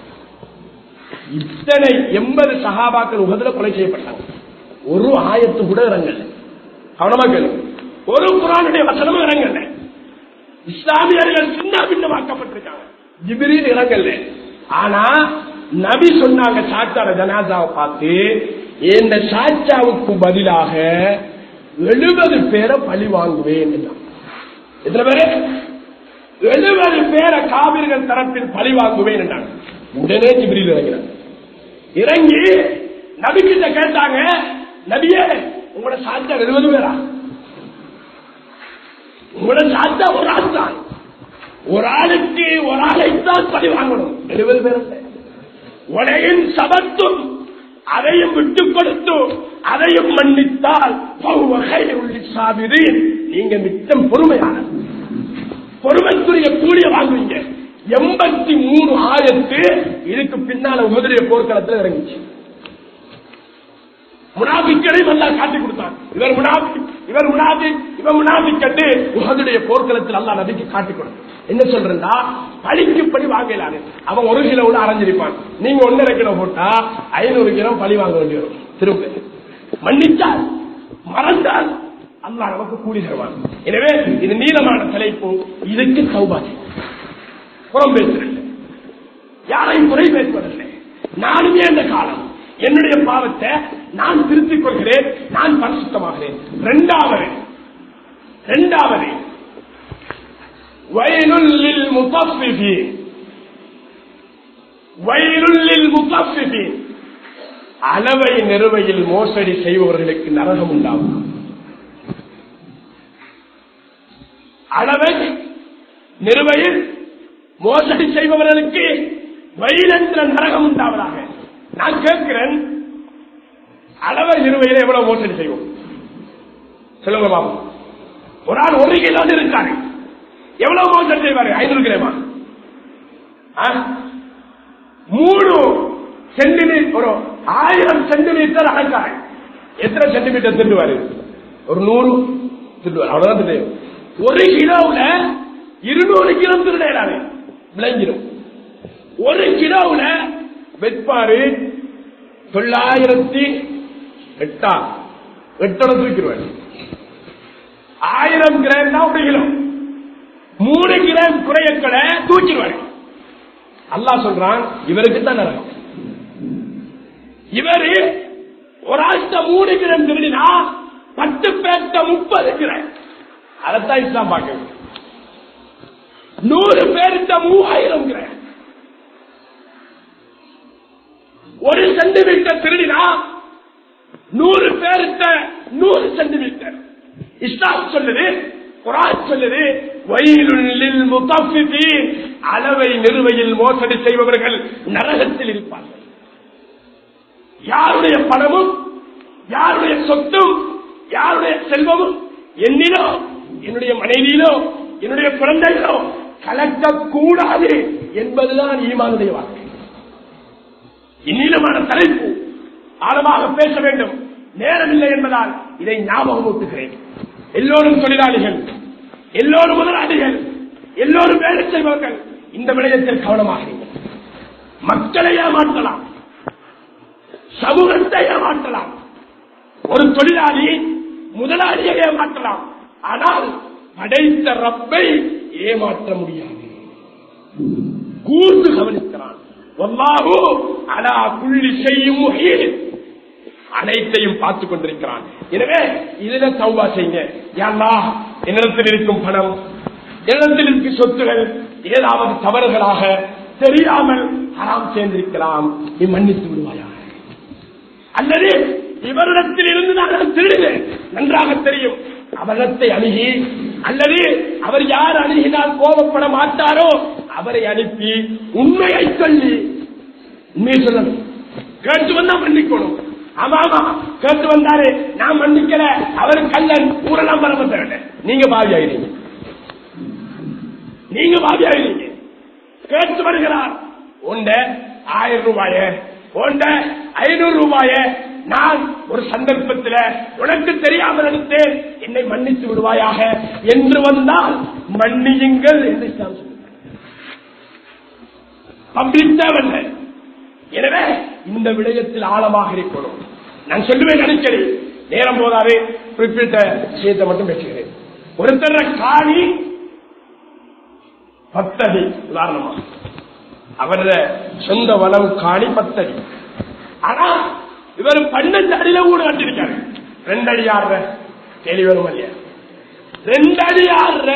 இத்தனை எண்பது சகாபாக்கள் உகதுல கொலை செய்யப்பட்டாங்க ஒரு ஆயத்து கூட இறங்கல கவனமா கேளு ஒரு குரானுடைய வசனமும் இறங்கல இஸ்லாமியர்கள் சின்ன பின்னமாக்கப்பட்டிருக்காங்க ஜிபிரில் இறங்கல ஆனா நபி சொன்னாங்க சாச்சார ஜனாதாவை பார்த்து இந்த சாச்சாவுக்கு பதிலாக எழுபது பேரை பழி வாங்குவேன் என்றான். எத்தனை பேரு எழுபது பேரை காவிர்கள் தரப்பில் பழி வாங்குவேன் என்றாங்க உடனே ஜிபிரில் இறங்கினாங்க இறங்கி நபி கிட்ட கேட்டாங்க நபியே உங்களோட சாச்சா எழுபது பேரா உங்களோட சாச்சா ஒரு ஆள் தான் ஒரு ஆளுக்கு ஒரு ஆளைத்தான் பழி வாங்கணும் எழுபது பேர் இல்லை. உலகின் சபத்தும் அதையும் விட்டுக் கொடுத்து அதையும் மன்னித்தால் பௌவ கைருள்ளி சாபிரீன். நீங்க மிச்சம் பொறுமையான பொறுமைக்குரிய கூலிய வாங்குவீங்க எண்பத்தி மூணு ஆயிரத்து இதுக்கு பின்னால உமதுடைய போர்க்களத்தில் இறங்கிச்சு முனாபிக்களையும் அல்லா காட்டி கொடுத்தான் இவர் முனாபி இவர் முனாபி இவர் முனாபி கண்டு உகதுடைய போர்க்களத்தில் அல்லா நபிக்கு காட்டி கொடுத்தான் என்ன சொல்றா பழிக்கு பழி வாங்கலாது அவன் ஒரு கிலோ கூட அரைஞ்சிருப்பான் நீங்க ஒன்னரை கிலோ போட்டா ஐநூறு கிலோ பழி வாங்க வேண்டி வரும் திரும்ப மன்னித்தால் மறந்தால் அல்லா நமக்கு கூலி தருவான் எனவே இது நீளமான தலைப்பு இதுக்கு சௌபாகி புறம் பேசுறதில்லை யாரையும் குறை பேசுவதில்லை நானுமே அந்த காலம் என்னுடைய பாவத்தை நான் திருத்திக் கொள்கிறேன் நான் பரிசுத்தமாகிறேன் இரண்டாவது இரண்டாவது வயலுள்ளில் முத்தஃபிஃபி வயலுள்ளில் முத்தஃபிஃபி அளவை நிறுவையில் மோசடி செய்பவர்களுக்கு நரகம் உண்டாகும் அளவை நிறுவையில் மோசடி செய்பவர்களுக்கு வயலென்ற நரகம் உண்டாவதாக நான் கேட்கிறேன் அளவை நிறுவையில் எவ்வளவு மோசடி செய்வோம் சொல்லுங்க பாபு ஒரு ஆள் ஒரு கிலோ இருக்காரு எவ்வளவு மோசடி செய்வாரு ஐநூறு கிலோமா ஆ? மூணு சென்டிமீட்டர் ஒரு ஆயிரம் சென்டிமீட்டர் அடக்காரு எத்தனை சென்டிமீட்டர் திருடுவாரு ஒரு நூறு திருடுவார் அவ்வளவுதான் திருடு ஒரு கிலோவுல இருநூறு கிலோ திருடாரு விளைஞ்சிடும் ஒரு கிலோவுல வெட்பாரு தொள்ளாயிரத்தி எட்டா எட்டோட தூக்கிடுவாரு ஆயிரம் கிராம் தான் ஒரு கிலோ மூணு கிராம் குறையக்களை தூக்கிடுவாரு அல்லாஹ் சொல்றான் இவருக்கு தான் நரகம் இவரு ஒரு ஆஷ்ட மூணு கிராம் திருடினா பத்து பேர்த்த முப்பது கிராம் அதைத்தான் இஸ்லாம் பார்க்க நூறு பேர்த்த மூவாயிரம் கிராம் ஒரு சென்டிமீட்டர் திருடினா நூறு பேருத்த நூறு சென்டிமீட்டர் இஸ்லாம் சொல்லுது குரான் சொல்லுது வயலுள்ளில் முத்தஃபிஃபீன் அளவை நிறுவையில் மோசடி செய்பவர்கள் நரகத்தில் இருப்பார்கள் யாருடைய பணமும் யாருடைய சொத்தும் யாருடைய செல்வமும் என்னிலோ என்னுடைய மனைவியிலோ என்னுடைய குழந்தைகளோ கலக்கக்கூடாது என்பதுதான் ஈமானுடைய வார்த்தை இந்நீளமான தலைப்பு ஆழமாக பேச வேண்டும் நேரமில்லை என்பதால் இதை ஞாபகம் ஊட்டுகிறேன் எல்லோரும் தொழிலாளிகள் எல்லோரும் முதலாளிகள் எல்லோரும் வேலை செய்பவர்கள் இந்த விடயத்தில் கவனமாக இருங்கள். மக்களை ஏமாற்றலாம் சமூகத்தை ஏமாற்றலாம் ஒரு தொழிலாளி முதலாளியை ஏமாற்றலாம் ஆனால் படைத்த ரப்பை ஏமாற்ற முடியாது கூர்ந்து கவனிக்கிறான் வல்லாஹு அலா குள்ளி செய்யும் முஹீன். அனைத்தையும் பார்த்துக் கொண்டிருக்கிறான் எனவே இதுல சௌபா செய்யுங்க யாரா என்னிடத்தில் இருக்கும் பணம் என்னிடத்தில் இருக்கும் சொத்துகள் ஏதாவது தவறுகளாக தெரியாமல் ஹராம் சேர்ந்திருக்கலாம் நீ மன்னித்து விடுவாயா அல்லது இவரிடத்தில் இருந்து நான் திருடுவேன் நன்றாக தெரியும் அவரிடத்தை அணுகி அல்லது அவர் யார் அணுகினால் கோபப்பட மாட்டாரோ அவரை அனுப்பி உண்மையை சொல்லி உண்மையை சொல்லணும் கேட்டு வந்தா மன்னிக்கணும் ஆமா ஆமா கேட்டு வந்தாரு நான் மன்னிக்கல அவரு கல்லன் ஊரெல்லாம் பரம தேவை நீங்க பாவி ஆயிடுங்க நீங்க பாவியாகிறீங்க கேட்டு வருகிறார் உண்ட ஆயிரம் ரூபாய உண்ட ஐநூறு ரூபாய நான் ஒரு சந்தர்ப்பத்தில் உனக்கு தெரியாமல் நினைத்தேன் என்னை மன்னித்து விடுவாயாக என்று வந்தால் மன்னியுங்கள் என்று இஸ்லாம் சொல்லுங்கள் பப்ளிக் தேவையில்லை எனவே இந்த விடயத்தில் ஆழமாக இருக்கணும் நான் சொல்லுவேன் அடிக்கடி நேரம் போதாது குறிப்பிட்ட விஷயத்தை மட்டும் பேசுகிறேன் ஒருத்தர காணி பத்தடி உதாரணமா அவர சொந்த வளவு காணி பத்தடி ஆனா இவர் பன்னெண்டு அடியில ஊடு கட்டிருக்காரு ரெண்டு அடி ஆடுற கேள்வி வரும் இல்லையா ரெண்டு அடி ஆடுற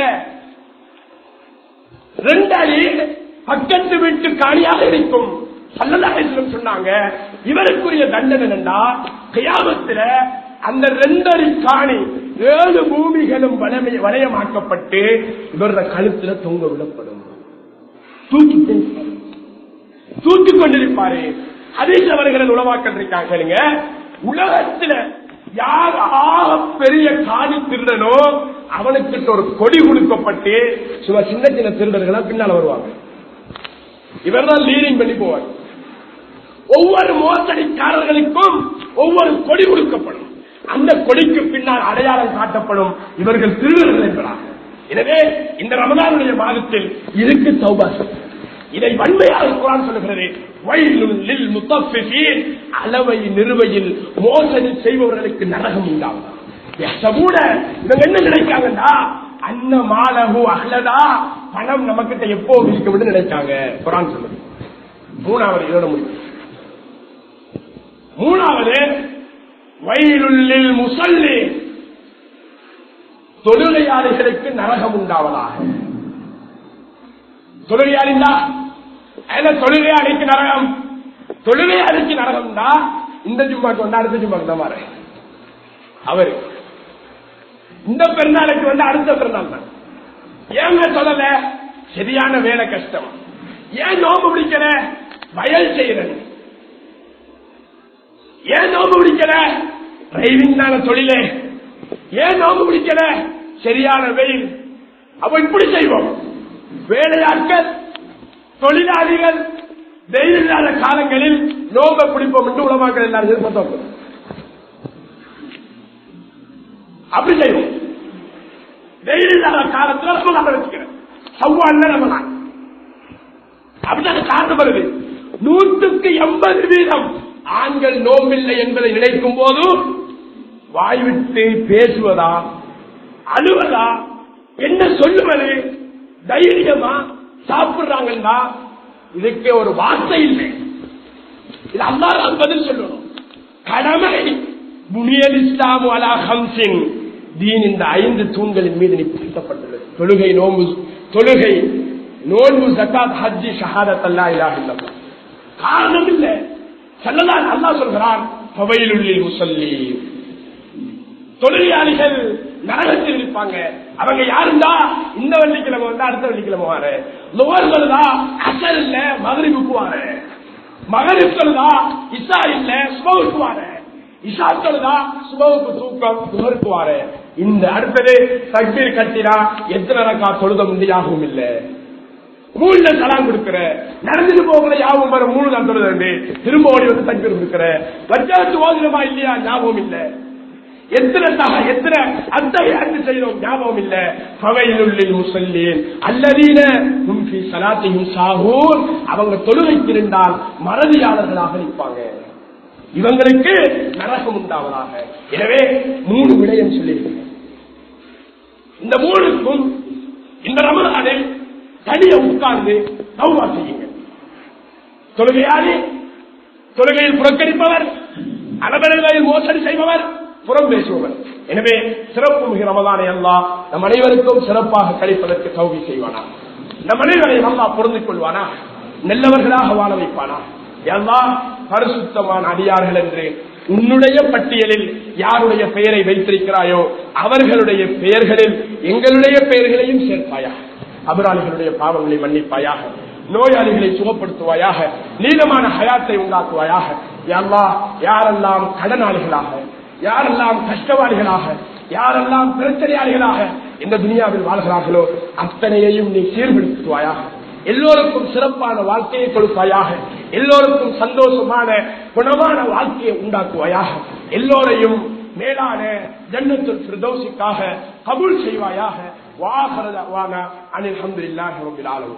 ரெண்டு அடி பக்கத்து வீட்டு காணியாக இருக்கும் சல்லதாசனம் சொன்னாங்க இவருக்குரிய தண்டனை என்னன்னா கியாமத்துல அந்த ரெண்டடி காணி ஏழு பூமிகளும் வலமை வலயமாக்கப்பட்டு இவர கழுத்துல தொங்க விடப்படும் தூக்கி தூக்கி கொண்டிருப்பாரு அதீஸ் அவர்கள் உளவாக்கல் இருக்காங்க கேளுங்க உலகத்துல யார் ஆக பெரிய காணி திருடனோ அவனுக்கு ஒரு கொடி கொடுக்கப்பட்டு சும்மா சின்ன சின்ன திருடர்களா பின்னால வருவாங்க இவர் தான் லீடிங் பண்ணி போவார் ஒவ்வொரு மோசடிக்காரர்களுக்கும் ஒவ்வொரு கொடி கொடுக்கப்படும் அந்த கொடிக்கு பின்னால் அடையாளம் காட்டப்படும் இவர்கள் திருடர்கள் என்பதாக எனவே இந்த ரமதானுடைய மாதத்தில் இதுக்கு சௌபாசம் இதை வன்மையாக குரான் சொல்லுகிறது வயலுள் லில் முத்தஃபிஃபீன் அளவை நிறுவையில் மோசடி செய்பவர்களுக்கு நரகம் உண்டாகும் கூட இவங்க என்ன நினைக்காங்கன்னா அன்ன மாலகு அகலதா பணம் நம்ம கிட்ட எப்போ இருக்கும்னு நினைச்சாங்க குரான் சொல்லுது மூணாவது இதோட முடியும் மூணாவது வயலுள்ளில் முசல்லி தொழுகையாளிகளுக்கு நரகம் உண்டாவதாக தொழுகையாளிந்தா அதுல தொழுகையாளிக்கு நரகம் தொழுகையாளிக்கு நரகம் தான் இந்த ஜும்மாக்கு வந்து அடுத்த ஜும்மாக்கு தான் வர அவரு இந்த பெருநாளுக்கு வந்து அடுத்த பெருநாள் தான் ஏங்க சொல்லல சரியான வேலை கஷ்டம் ஏன் நோம்பு பிடிக்கல வயல் செய்யறது ஏன் நோம்பு பிடிக்கல டிரைவிங் தான தொழிலே ஏன் நோம்பு பிடிக்கல சரியான வெயில் அப்ப இப்படி செய்வோம் வேலையாட்கள் தொழிலாளிகள் வெயில் இல்லாத காலங்களில் நோம்பை பிடிப்போம் என்று உலமாக்கள் எல்லாரும் எதிர்பார்த்தோம் அப்படி செய்வோம் வெயில் இல்லாத காலத்துல நம்ம நான் வச்சுக்கிறேன் சவ்வாழ்ல நம்ம நான் அப்படிதான் காரணம் வருது நூற்றுக்கு எண்பது வீதம் ஆண்கள் நோம்பில்லை என்பதை நினைக்கும் போது வாய்விட்டு பேசுவதா அழுவதா என்ன சொல்லுவது தைரியமா சாப்பிடுறாங்கன்னா இதுக்கு ஒரு வார்த்தை இல்லை இது அல்லாதான் பதில் சொல்லணும் கடமை புனியல் இஸ்லாம் அலா ஹம்சின் தீன் இந்த ஐந்து தூண்களின் மீது நிறுத்தப்பட்டுள்ளது தொழுகை நோம்பு தொழுகை நோன்பு ஜக்காத் ஹஜ்ஜி ஷஹாதத் அல்லா இலாஹ் இல்லல்லாஹ் காரணம் இல்ல சொல்லலாம் அல்லா சொல்கிறான் பவையிலுள்ளில் முசல்லி தொழிலாளிகள் நரகத்தில் இருப்பாங்க அவங்க யாருந்தா இந்த வெள்ளிக்கிழமை வந்து அடுத்த வெள்ளிக்கிழமை வாரு லோவர் சொல்லுதா அசர் இல்ல மகரிபுக்கு வாரு மகரிப் சொல்லுதா இசா இல்ல சுபவுக்கு வாரு இஷா சொல்லுதா சுபவுக்கு தூக்கம் சுகருக்கு வாரு இந்த அடுத்தது தக்பீர் கட்டினா எத்தனை ரக்கா தொழுத முடியாகவும் இல்லை மூணுல சலாம் கொடுக்கிற நடந்துட்டு போகிற யாவும் வர மூணு நான் தொழுது திரும்ப ஓடி வந்து தக்பீர் கொடுக்கிற வச்சாத்து ஓதுனமா இல்லையா ஞாபகம் இல்லை எத்தனை தக எத்தனை அத்தகையாத்து செய்யறோம் ஞாபகம் இல்ல பவையிலுள்ளில் முசல்லீன் அல்லதீன முன்பி சலாத்தையும் சாகூர் அவங்க தொழுகைக்கு இருந்தால் மறதியாளர்களாக நிற்பாங்க இவங்களுக்கு நரகம் உண்டாவதாக எனவே மூணு விடயம் சொல்லியிருக்கிறேன் இந்த மூணுக்கும் இந்த ரமலானில் தனிய உட்கார்ந்து தௌவா செய்யுங்க தொழுகையாளி தொழுகையில் புறக்கணிப்பவர் அளவெடுகளில் மோசடி செய்பவர் புறம் பேசுபவர் எனவே சிறப்பு மிக ரமதானை அல்லா நம் அனைவருக்கும் சிறப்பாக கழிப்பதற்கு சௌகி செய்வானா நம் அனைவரையும் அல்லா பொருந்திக் கொள்வானா நல்லவர்களாக வாழ வைப்பானா எல்லா பரிசுத்தமான அடியார்கள் என்று உன்னுடைய பட்டியலில் யாருடைய பெயரை வைத்திருக்கிறாயோ அவர்களுடைய பெயர்களில் எங்களுடைய பெயர்களையும் சேர்ப்பாயாக அபராளிகளுடைய பாவங்களை மன்னிப்பாயாக நோயாளிகளை சுகப்படுத்துவாயாக நீளமான ஹயாத்தை உண்டாக்குவாயாக எல்லா யாரெல்லாம் கடனாளிகளாக யாரெல்லாம் கஷ்டவாளிகளாக யாரெல்லாம் பிரச்சனையாளிகளாக இந்த துனியாவில் வாழ்கிறார்களோ அத்தனையையும் நீ சீர்படுத்துவாயாக எல்லோருக்கும் சிறப்பான வாழ்க்கையை கொடுப்பாயாக எல்லோருக்கும் சந்தோஷமான குணமான வாழ்க்கையை உண்டாக்குவாயாக எல்லோரையும் மேலான ஜன்னத்துல் பிரதோசிக்காக கபூல் செய்வாயாக வாகரவான அனில் அஹமதுல்லாஹி ரபில் ஆலமீன்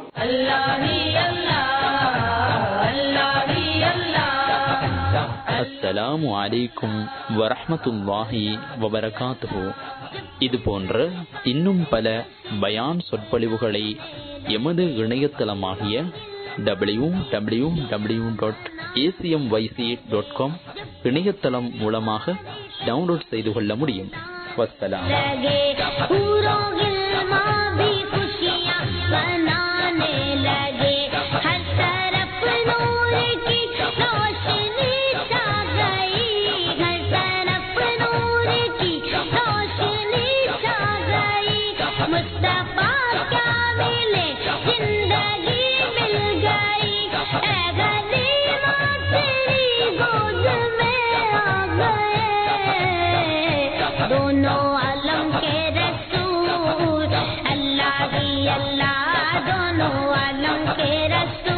அஸ்ஸலாமு அலைக்கும் வரஹ்மத்துல்லாஹி வபரகாத்துஹு இது போன்ற இன்னும் பல பயான் சொற்பொழிவுகளை எமது இணையதளமாகிய W W W dot A C M Y C dot com இணையதளம் மூலமாக டவுன்லோட் செய்து கொள்ள முடியும் வஸ்ஸலாம் लगे पूरों गिलमा भी खुशियाँ मनाने लगे हर तरफ नूर की रोशनी छा गई हर तरफ नूर की रोशनी छा गई मुस्तफा क्या मिले जिंदगी मिल गई ऐ गरीबा तेरी गोद में आ गए दोनों आलम के रसूल अल्लाह ही अल्लाह दोनों आलम के रसूल